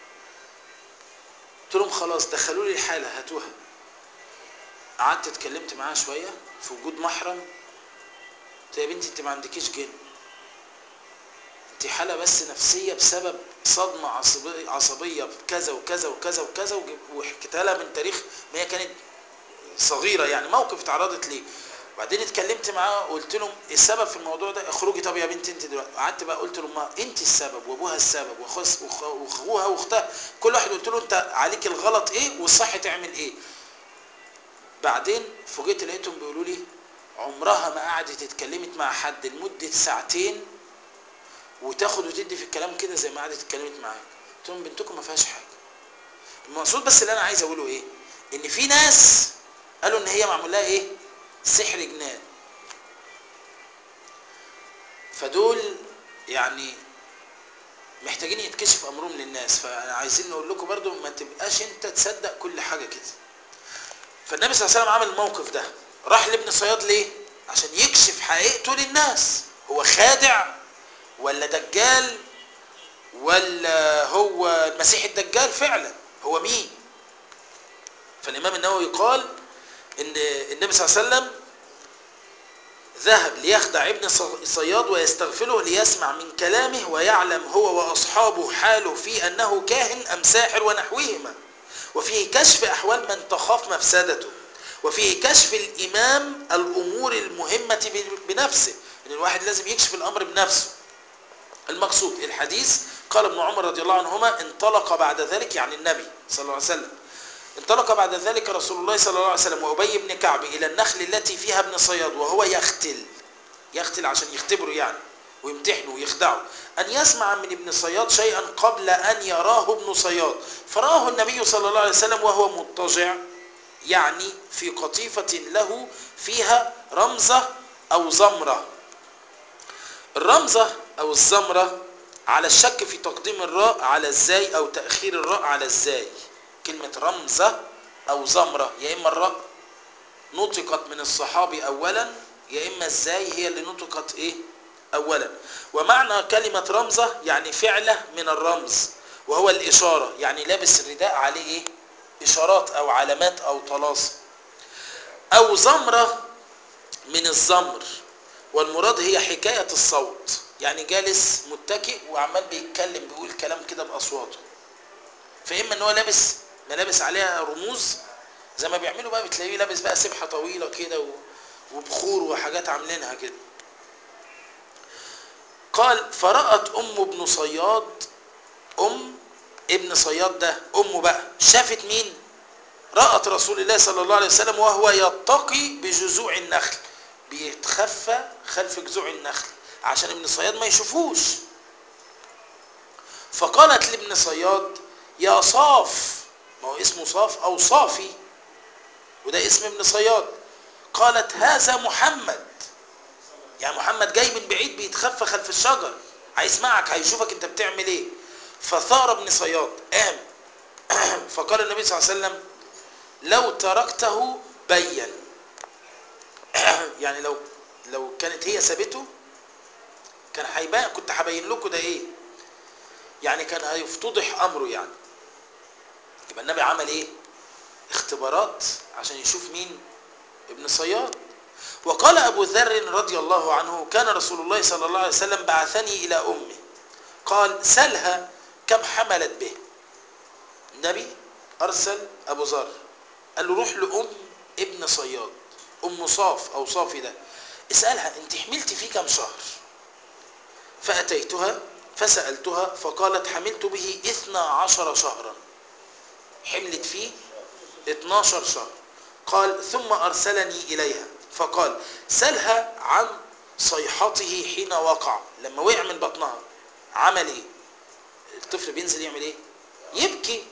S1: قلت لهم خلاص دخلوا لي الحاله هاتوها قعدت اتكلمت معاها شويه في وجود محرم قلت يا بنتي انت ما عندكيش جن انت حاله بس نفسيه بسبب صدمه عصبيه عصبيه بكذا وكذا وكذا وكذا وحكيتها لها من تاريخ ما هي كانت صغيره يعني موقف اتعرضت ليه وبعدين اتكلمت معاه وقلت لهم السبب في الموضوع ده اخرجي طب يا بنتي انت دلوقتي قعدت بقى قلت لامها انت السبب وابوها السبب وأخوس- وأخ- واخوها واختها كل واحد قلت له انت عليك الغلط ايه والصح تعمل ايه بعدين فوجئت لقيتهم بيقولوا لي عمرها ما قعدت اتكلمت مع حد لمده ساعتين وتاخد وتدي في الكلام كده زي ما قعدت اتكلمت معاك قلت لهم بنتكم ما فيهاش حاجه المقصود بس اللي انا عايز اقوله ايه ان في ناس قالوا ان هي معمول لها ايه سحر جنان فدول يعني محتاجين يتكشف امرهم للناس فعايزين نقول لكم برضو ما تبقاش انت تصدق كل حاجه كده فالنبي صلى الله عليه وسلم عمل الموقف ده راح لابن صياد ليه عشان يكشف حقيقته للناس هو خادع ولا دجال ولا هو المسيح الدجال فعلا هو مين فالامام النووي قال ان النبي صلى الله عليه وسلم ذهب ليخدع ابن صياد ويستغفله ليسمع من كلامه ويعلم هو واصحابه حاله في انه كاهن ام ساحر ونحوهما وفيه كشف احوال من تخاف مفسدته وفيه كشف الامام الامور المهمه بنفسه ان الواحد لازم يكشف الامر بنفسه المقصود الحديث قال ابن عمر رضي الله عنهما انطلق بعد ذلك يعني النبي صلى الله عليه وسلم انطلق بعد ذلك رسول الله صلى الله عليه وسلم وابي بن كعب الى النخل التي فيها ابن صياد وهو يختل يختل عشان يختبره يعني ويمتحنه ويخدعه أن يسمع من ابن صياد شيئا قبل أن يراه ابن صياد فرآه النبي صلى الله عليه وسلم وهو مضطجع يعني في قطيفة له فيها رمزة أو زمرة الرمزة أو الزمرة على الشك في تقديم الراء على الزاي أو تأخير الراء على الزاي كلمة رمزة أو زمرة يا إما الراء نطقت من الصحابي أولا يا إما الزاي هي اللي نطقت إيه أولا ومعنى كلمة رمزة يعني فعلة من الرمز وهو الإشارة يعني لابس الرداء عليه إيه إشارات أو علامات أو طلاسم أو زمرة من الزمر والمراد هي حكاية الصوت يعني جالس متكئ وعمال بيتكلم بيقول كلام كده بأصواته فإما إن هو لابس ملابس عليها رموز زي ما بيعملوا بقى بتلاقيه لابس بقى سبحة طويلة كده و... وبخور وحاجات عاملينها كده قال فرأت أم ابن صياد أم ابن صياد ده أمه بقى شافت مين رأت رسول الله صلى الله عليه وسلم وهو يتقي بجذوع النخل بيتخفى خلف جذوع النخل عشان ابن صياد ما يشوفوش فقالت لابن صياد يا صاف ما هو اسمه صاف أو صافي وده اسم ابن صياد قالت هذا محمد يعني محمد جاي من بعيد بيتخفى خلف الشجر هيسمعك هيشوفك انت بتعمل ايه فثار ابن صياد قام فقال النبي صلى الله عليه وسلم لو تركته بين يعني لو لو كانت هي سابته كان هيبان كنت هبين لكم ده ايه يعني كان هيفتضح امره يعني يبقى النبي عمل ايه اختبارات عشان يشوف مين ابن صياد وقال أبو ذر رضي الله عنه كان رسول الله صلى الله عليه وسلم بعثني إلى أمه قال سلها كم حملت به النبي أرسل أبو ذر قال له روح لأم ابن صياد أم صاف أو صافي ده اسألها أنت حملت فيه كم شهر فأتيتها فسألتها فقالت حملت به إثنى عشر شهرا حملت فيه 12 شهر قال ثم أرسلني إليها فقال سلها عن صيحته حين وقع لما وقع من بطنها عمل ايه الطفل بينزل يعمل ايه يبكي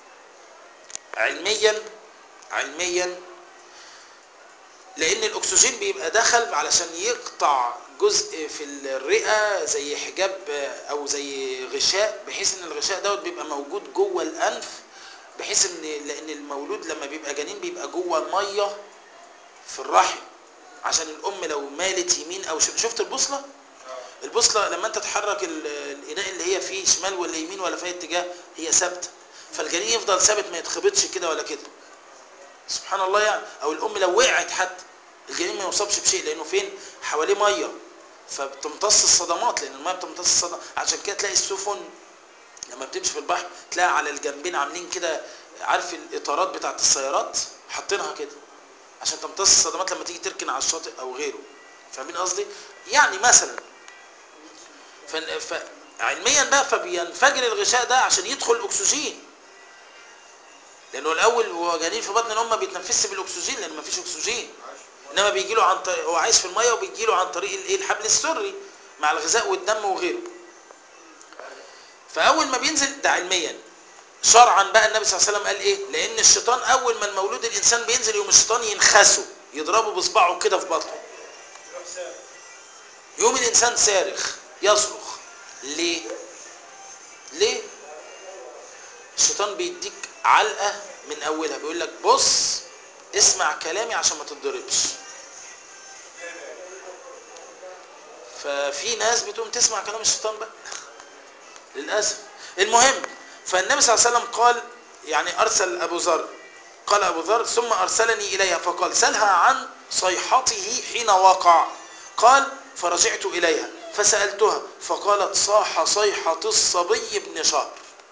S1: علميا علميا لان الاكسجين بيبقى دخل علشان يقطع جزء في الرئه زي حجاب او زي غشاء بحيث ان الغشاء دوت بيبقى موجود جوه الانف بحيث ان لان المولود لما بيبقى جنين بيبقى جوه الميه في الرحم عشان الام لو مالت يمين او شمال شفت البوصله البوصله لما انت تحرك الاناء اللي هي فيه شمال ولا يمين ولا في اي اتجاه هي ثابته فالجنين يفضل ثابت ما يتخبطش كده ولا كده سبحان الله يعني او الام لو وقعت حتى الجنين ما يصابش بشيء لانه فين حواليه ميه فبتمتص الصدمات لان الميه بتمتص الصدمات عشان كده تلاقي السفن لما بتمشي في البحر تلاقي على الجنبين عاملين كده عارف الاطارات بتاعت السيارات حاطينها كده عشان تمتص الصدمات لما تيجي تركن على الشاطئ او غيره فاهمين قصدي يعني مثلا ف... ف... علميا بقى فبينفجر الغشاء ده عشان يدخل اكسجين لانه الاول هو جنين في بطن الام ما بيتنفسش بالاكسجين لان ما فيش اكسجين انما بيجي له عن طريق هو عايش في الميه وبيجي له عن طريق الايه الحبل السري مع الغذاء والدم وغيره فاول ما بينزل ده علميا شرعا بقى النبي صلى الله عليه وسلم قال ايه لان الشيطان اول ما المولود الانسان بينزل يوم الشيطان ينخسه يضربه بصباعه كده في بطنه يوم الانسان صارخ يصرخ ليه ليه الشيطان بيديك علقه من اولها بيقول لك بص اسمع كلامي عشان ما تتضربش ففي ناس بتقوم تسمع كلام الشيطان بقى للاسف المهم فالنبي صلى الله عليه وسلم قال يعني ارسل ابو ذر قال ابو ذر ثم ارسلني اليها فقال سلها عن صيحته حين وقع قال فرجعت اليها فسالتها فقالت صاح صيحه الصبي ابن شهر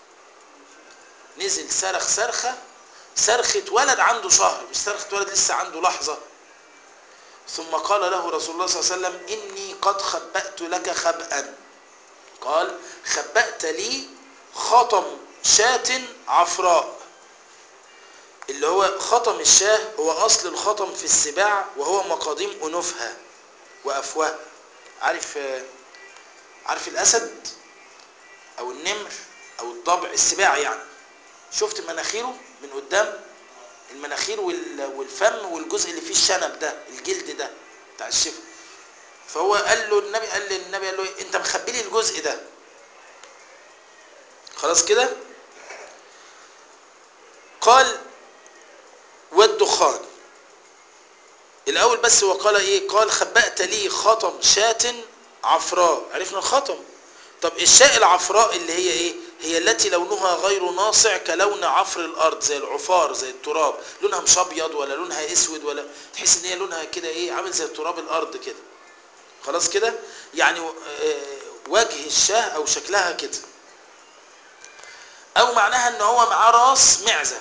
S1: نزل صرخ صرخه صرخه ولد عنده شهر مش صرخه ولد لسه عنده لحظه ثم قال له رسول الله صلى الله عليه وسلم اني قد خبأت لك خبأ قال خبأت لي خطم شاة عفراء اللي هو خطم الشاه هو أصل الخطم في السباع وهو مقاديم أنوفها وأفواهها عارف عارف الأسد أو النمر أو الضبع السباع يعني شفت مناخيره من قدام المناخير وال- والفم والجزء اللي فيه الشنب ده الجلد ده بتاع الشفا فهو قال له النبي قال للنبي قال له إيه؟ انت مخبي لي الجزء ده خلاص كده قال والدخان الاول بس هو قال ايه قال خبأت لي خطم شاة عفراء عرفنا الخطم طب الشاء العفراء اللي هي ايه هي التي لونها غير ناصع كلون عفر الارض زي العفار زي التراب لونها مش ابيض ولا لونها اسود ولا تحس ان هي لونها كده ايه عامل زي تراب الارض كده خلاص كده يعني آه، وجه الشاه او شكلها كده او معناها ان هو معاه راس معزه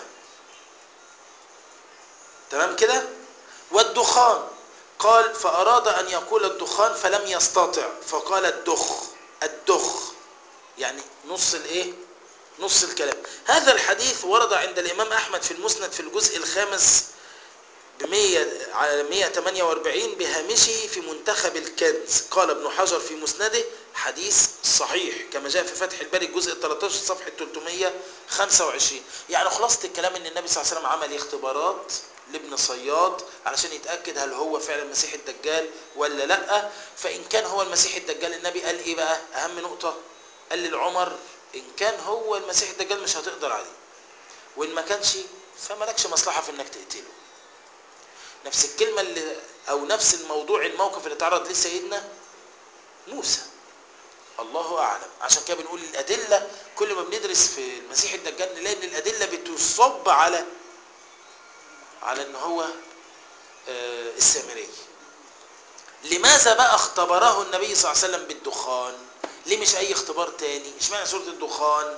S1: تمام كده والدخان قال فاراد ان يقول الدخان فلم يستطع فقال الدخ الدخ يعني نص الايه نص الكلام هذا الحديث ورد عند الامام احمد في المسند في الجزء الخامس ب 100 على 148 بهامشه في منتخب الكنز قال ابن حجر في مسنده حديث صحيح كما جاء في فتح الباري الجزء ال 13 صفحه 325 يعني خلاصه الكلام ان النبي صلى الله عليه وسلم عمل اختبارات لابن صياد علشان يتاكد هل هو فعلا المسيح الدجال ولا لا فان كان هو المسيح الدجال النبي قال ايه بقى اهم نقطه قال للعمر ان كان هو المسيح الدجال مش هتقدر عليه وان ما كانش فمالكش مصلحه في انك تقتله نفس الكلمة اللي أو نفس الموضوع الموقف اللي تعرض ليه سيدنا موسى الله أعلم عشان كده بنقول الأدلة كل ما بندرس في المسيح الدجال نلاقي إن الأدلة بتصب على على إن هو آه، السامري لماذا بقى اختبره النبي صلى الله عليه وسلم بالدخان ليه مش أي اختبار تاني اشمعنى سورة الدخان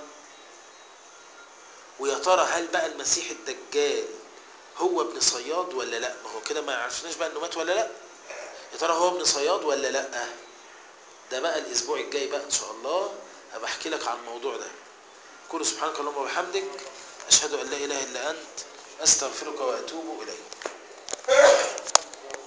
S1: ويا ترى هل بقى المسيح الدجال هو ابن صياد ولا لا ما هو كده ما عرفناش بقى انه مات ولا لا يا ترى هو ابن صياد ولا لا ده بقى الاسبوع الجاي بقى ان شاء الله هبقى احكي لك عن الموضوع ده قول سبحانك اللهم وبحمدك اشهد ان لا اله الا انت استغفرك واتوب اليك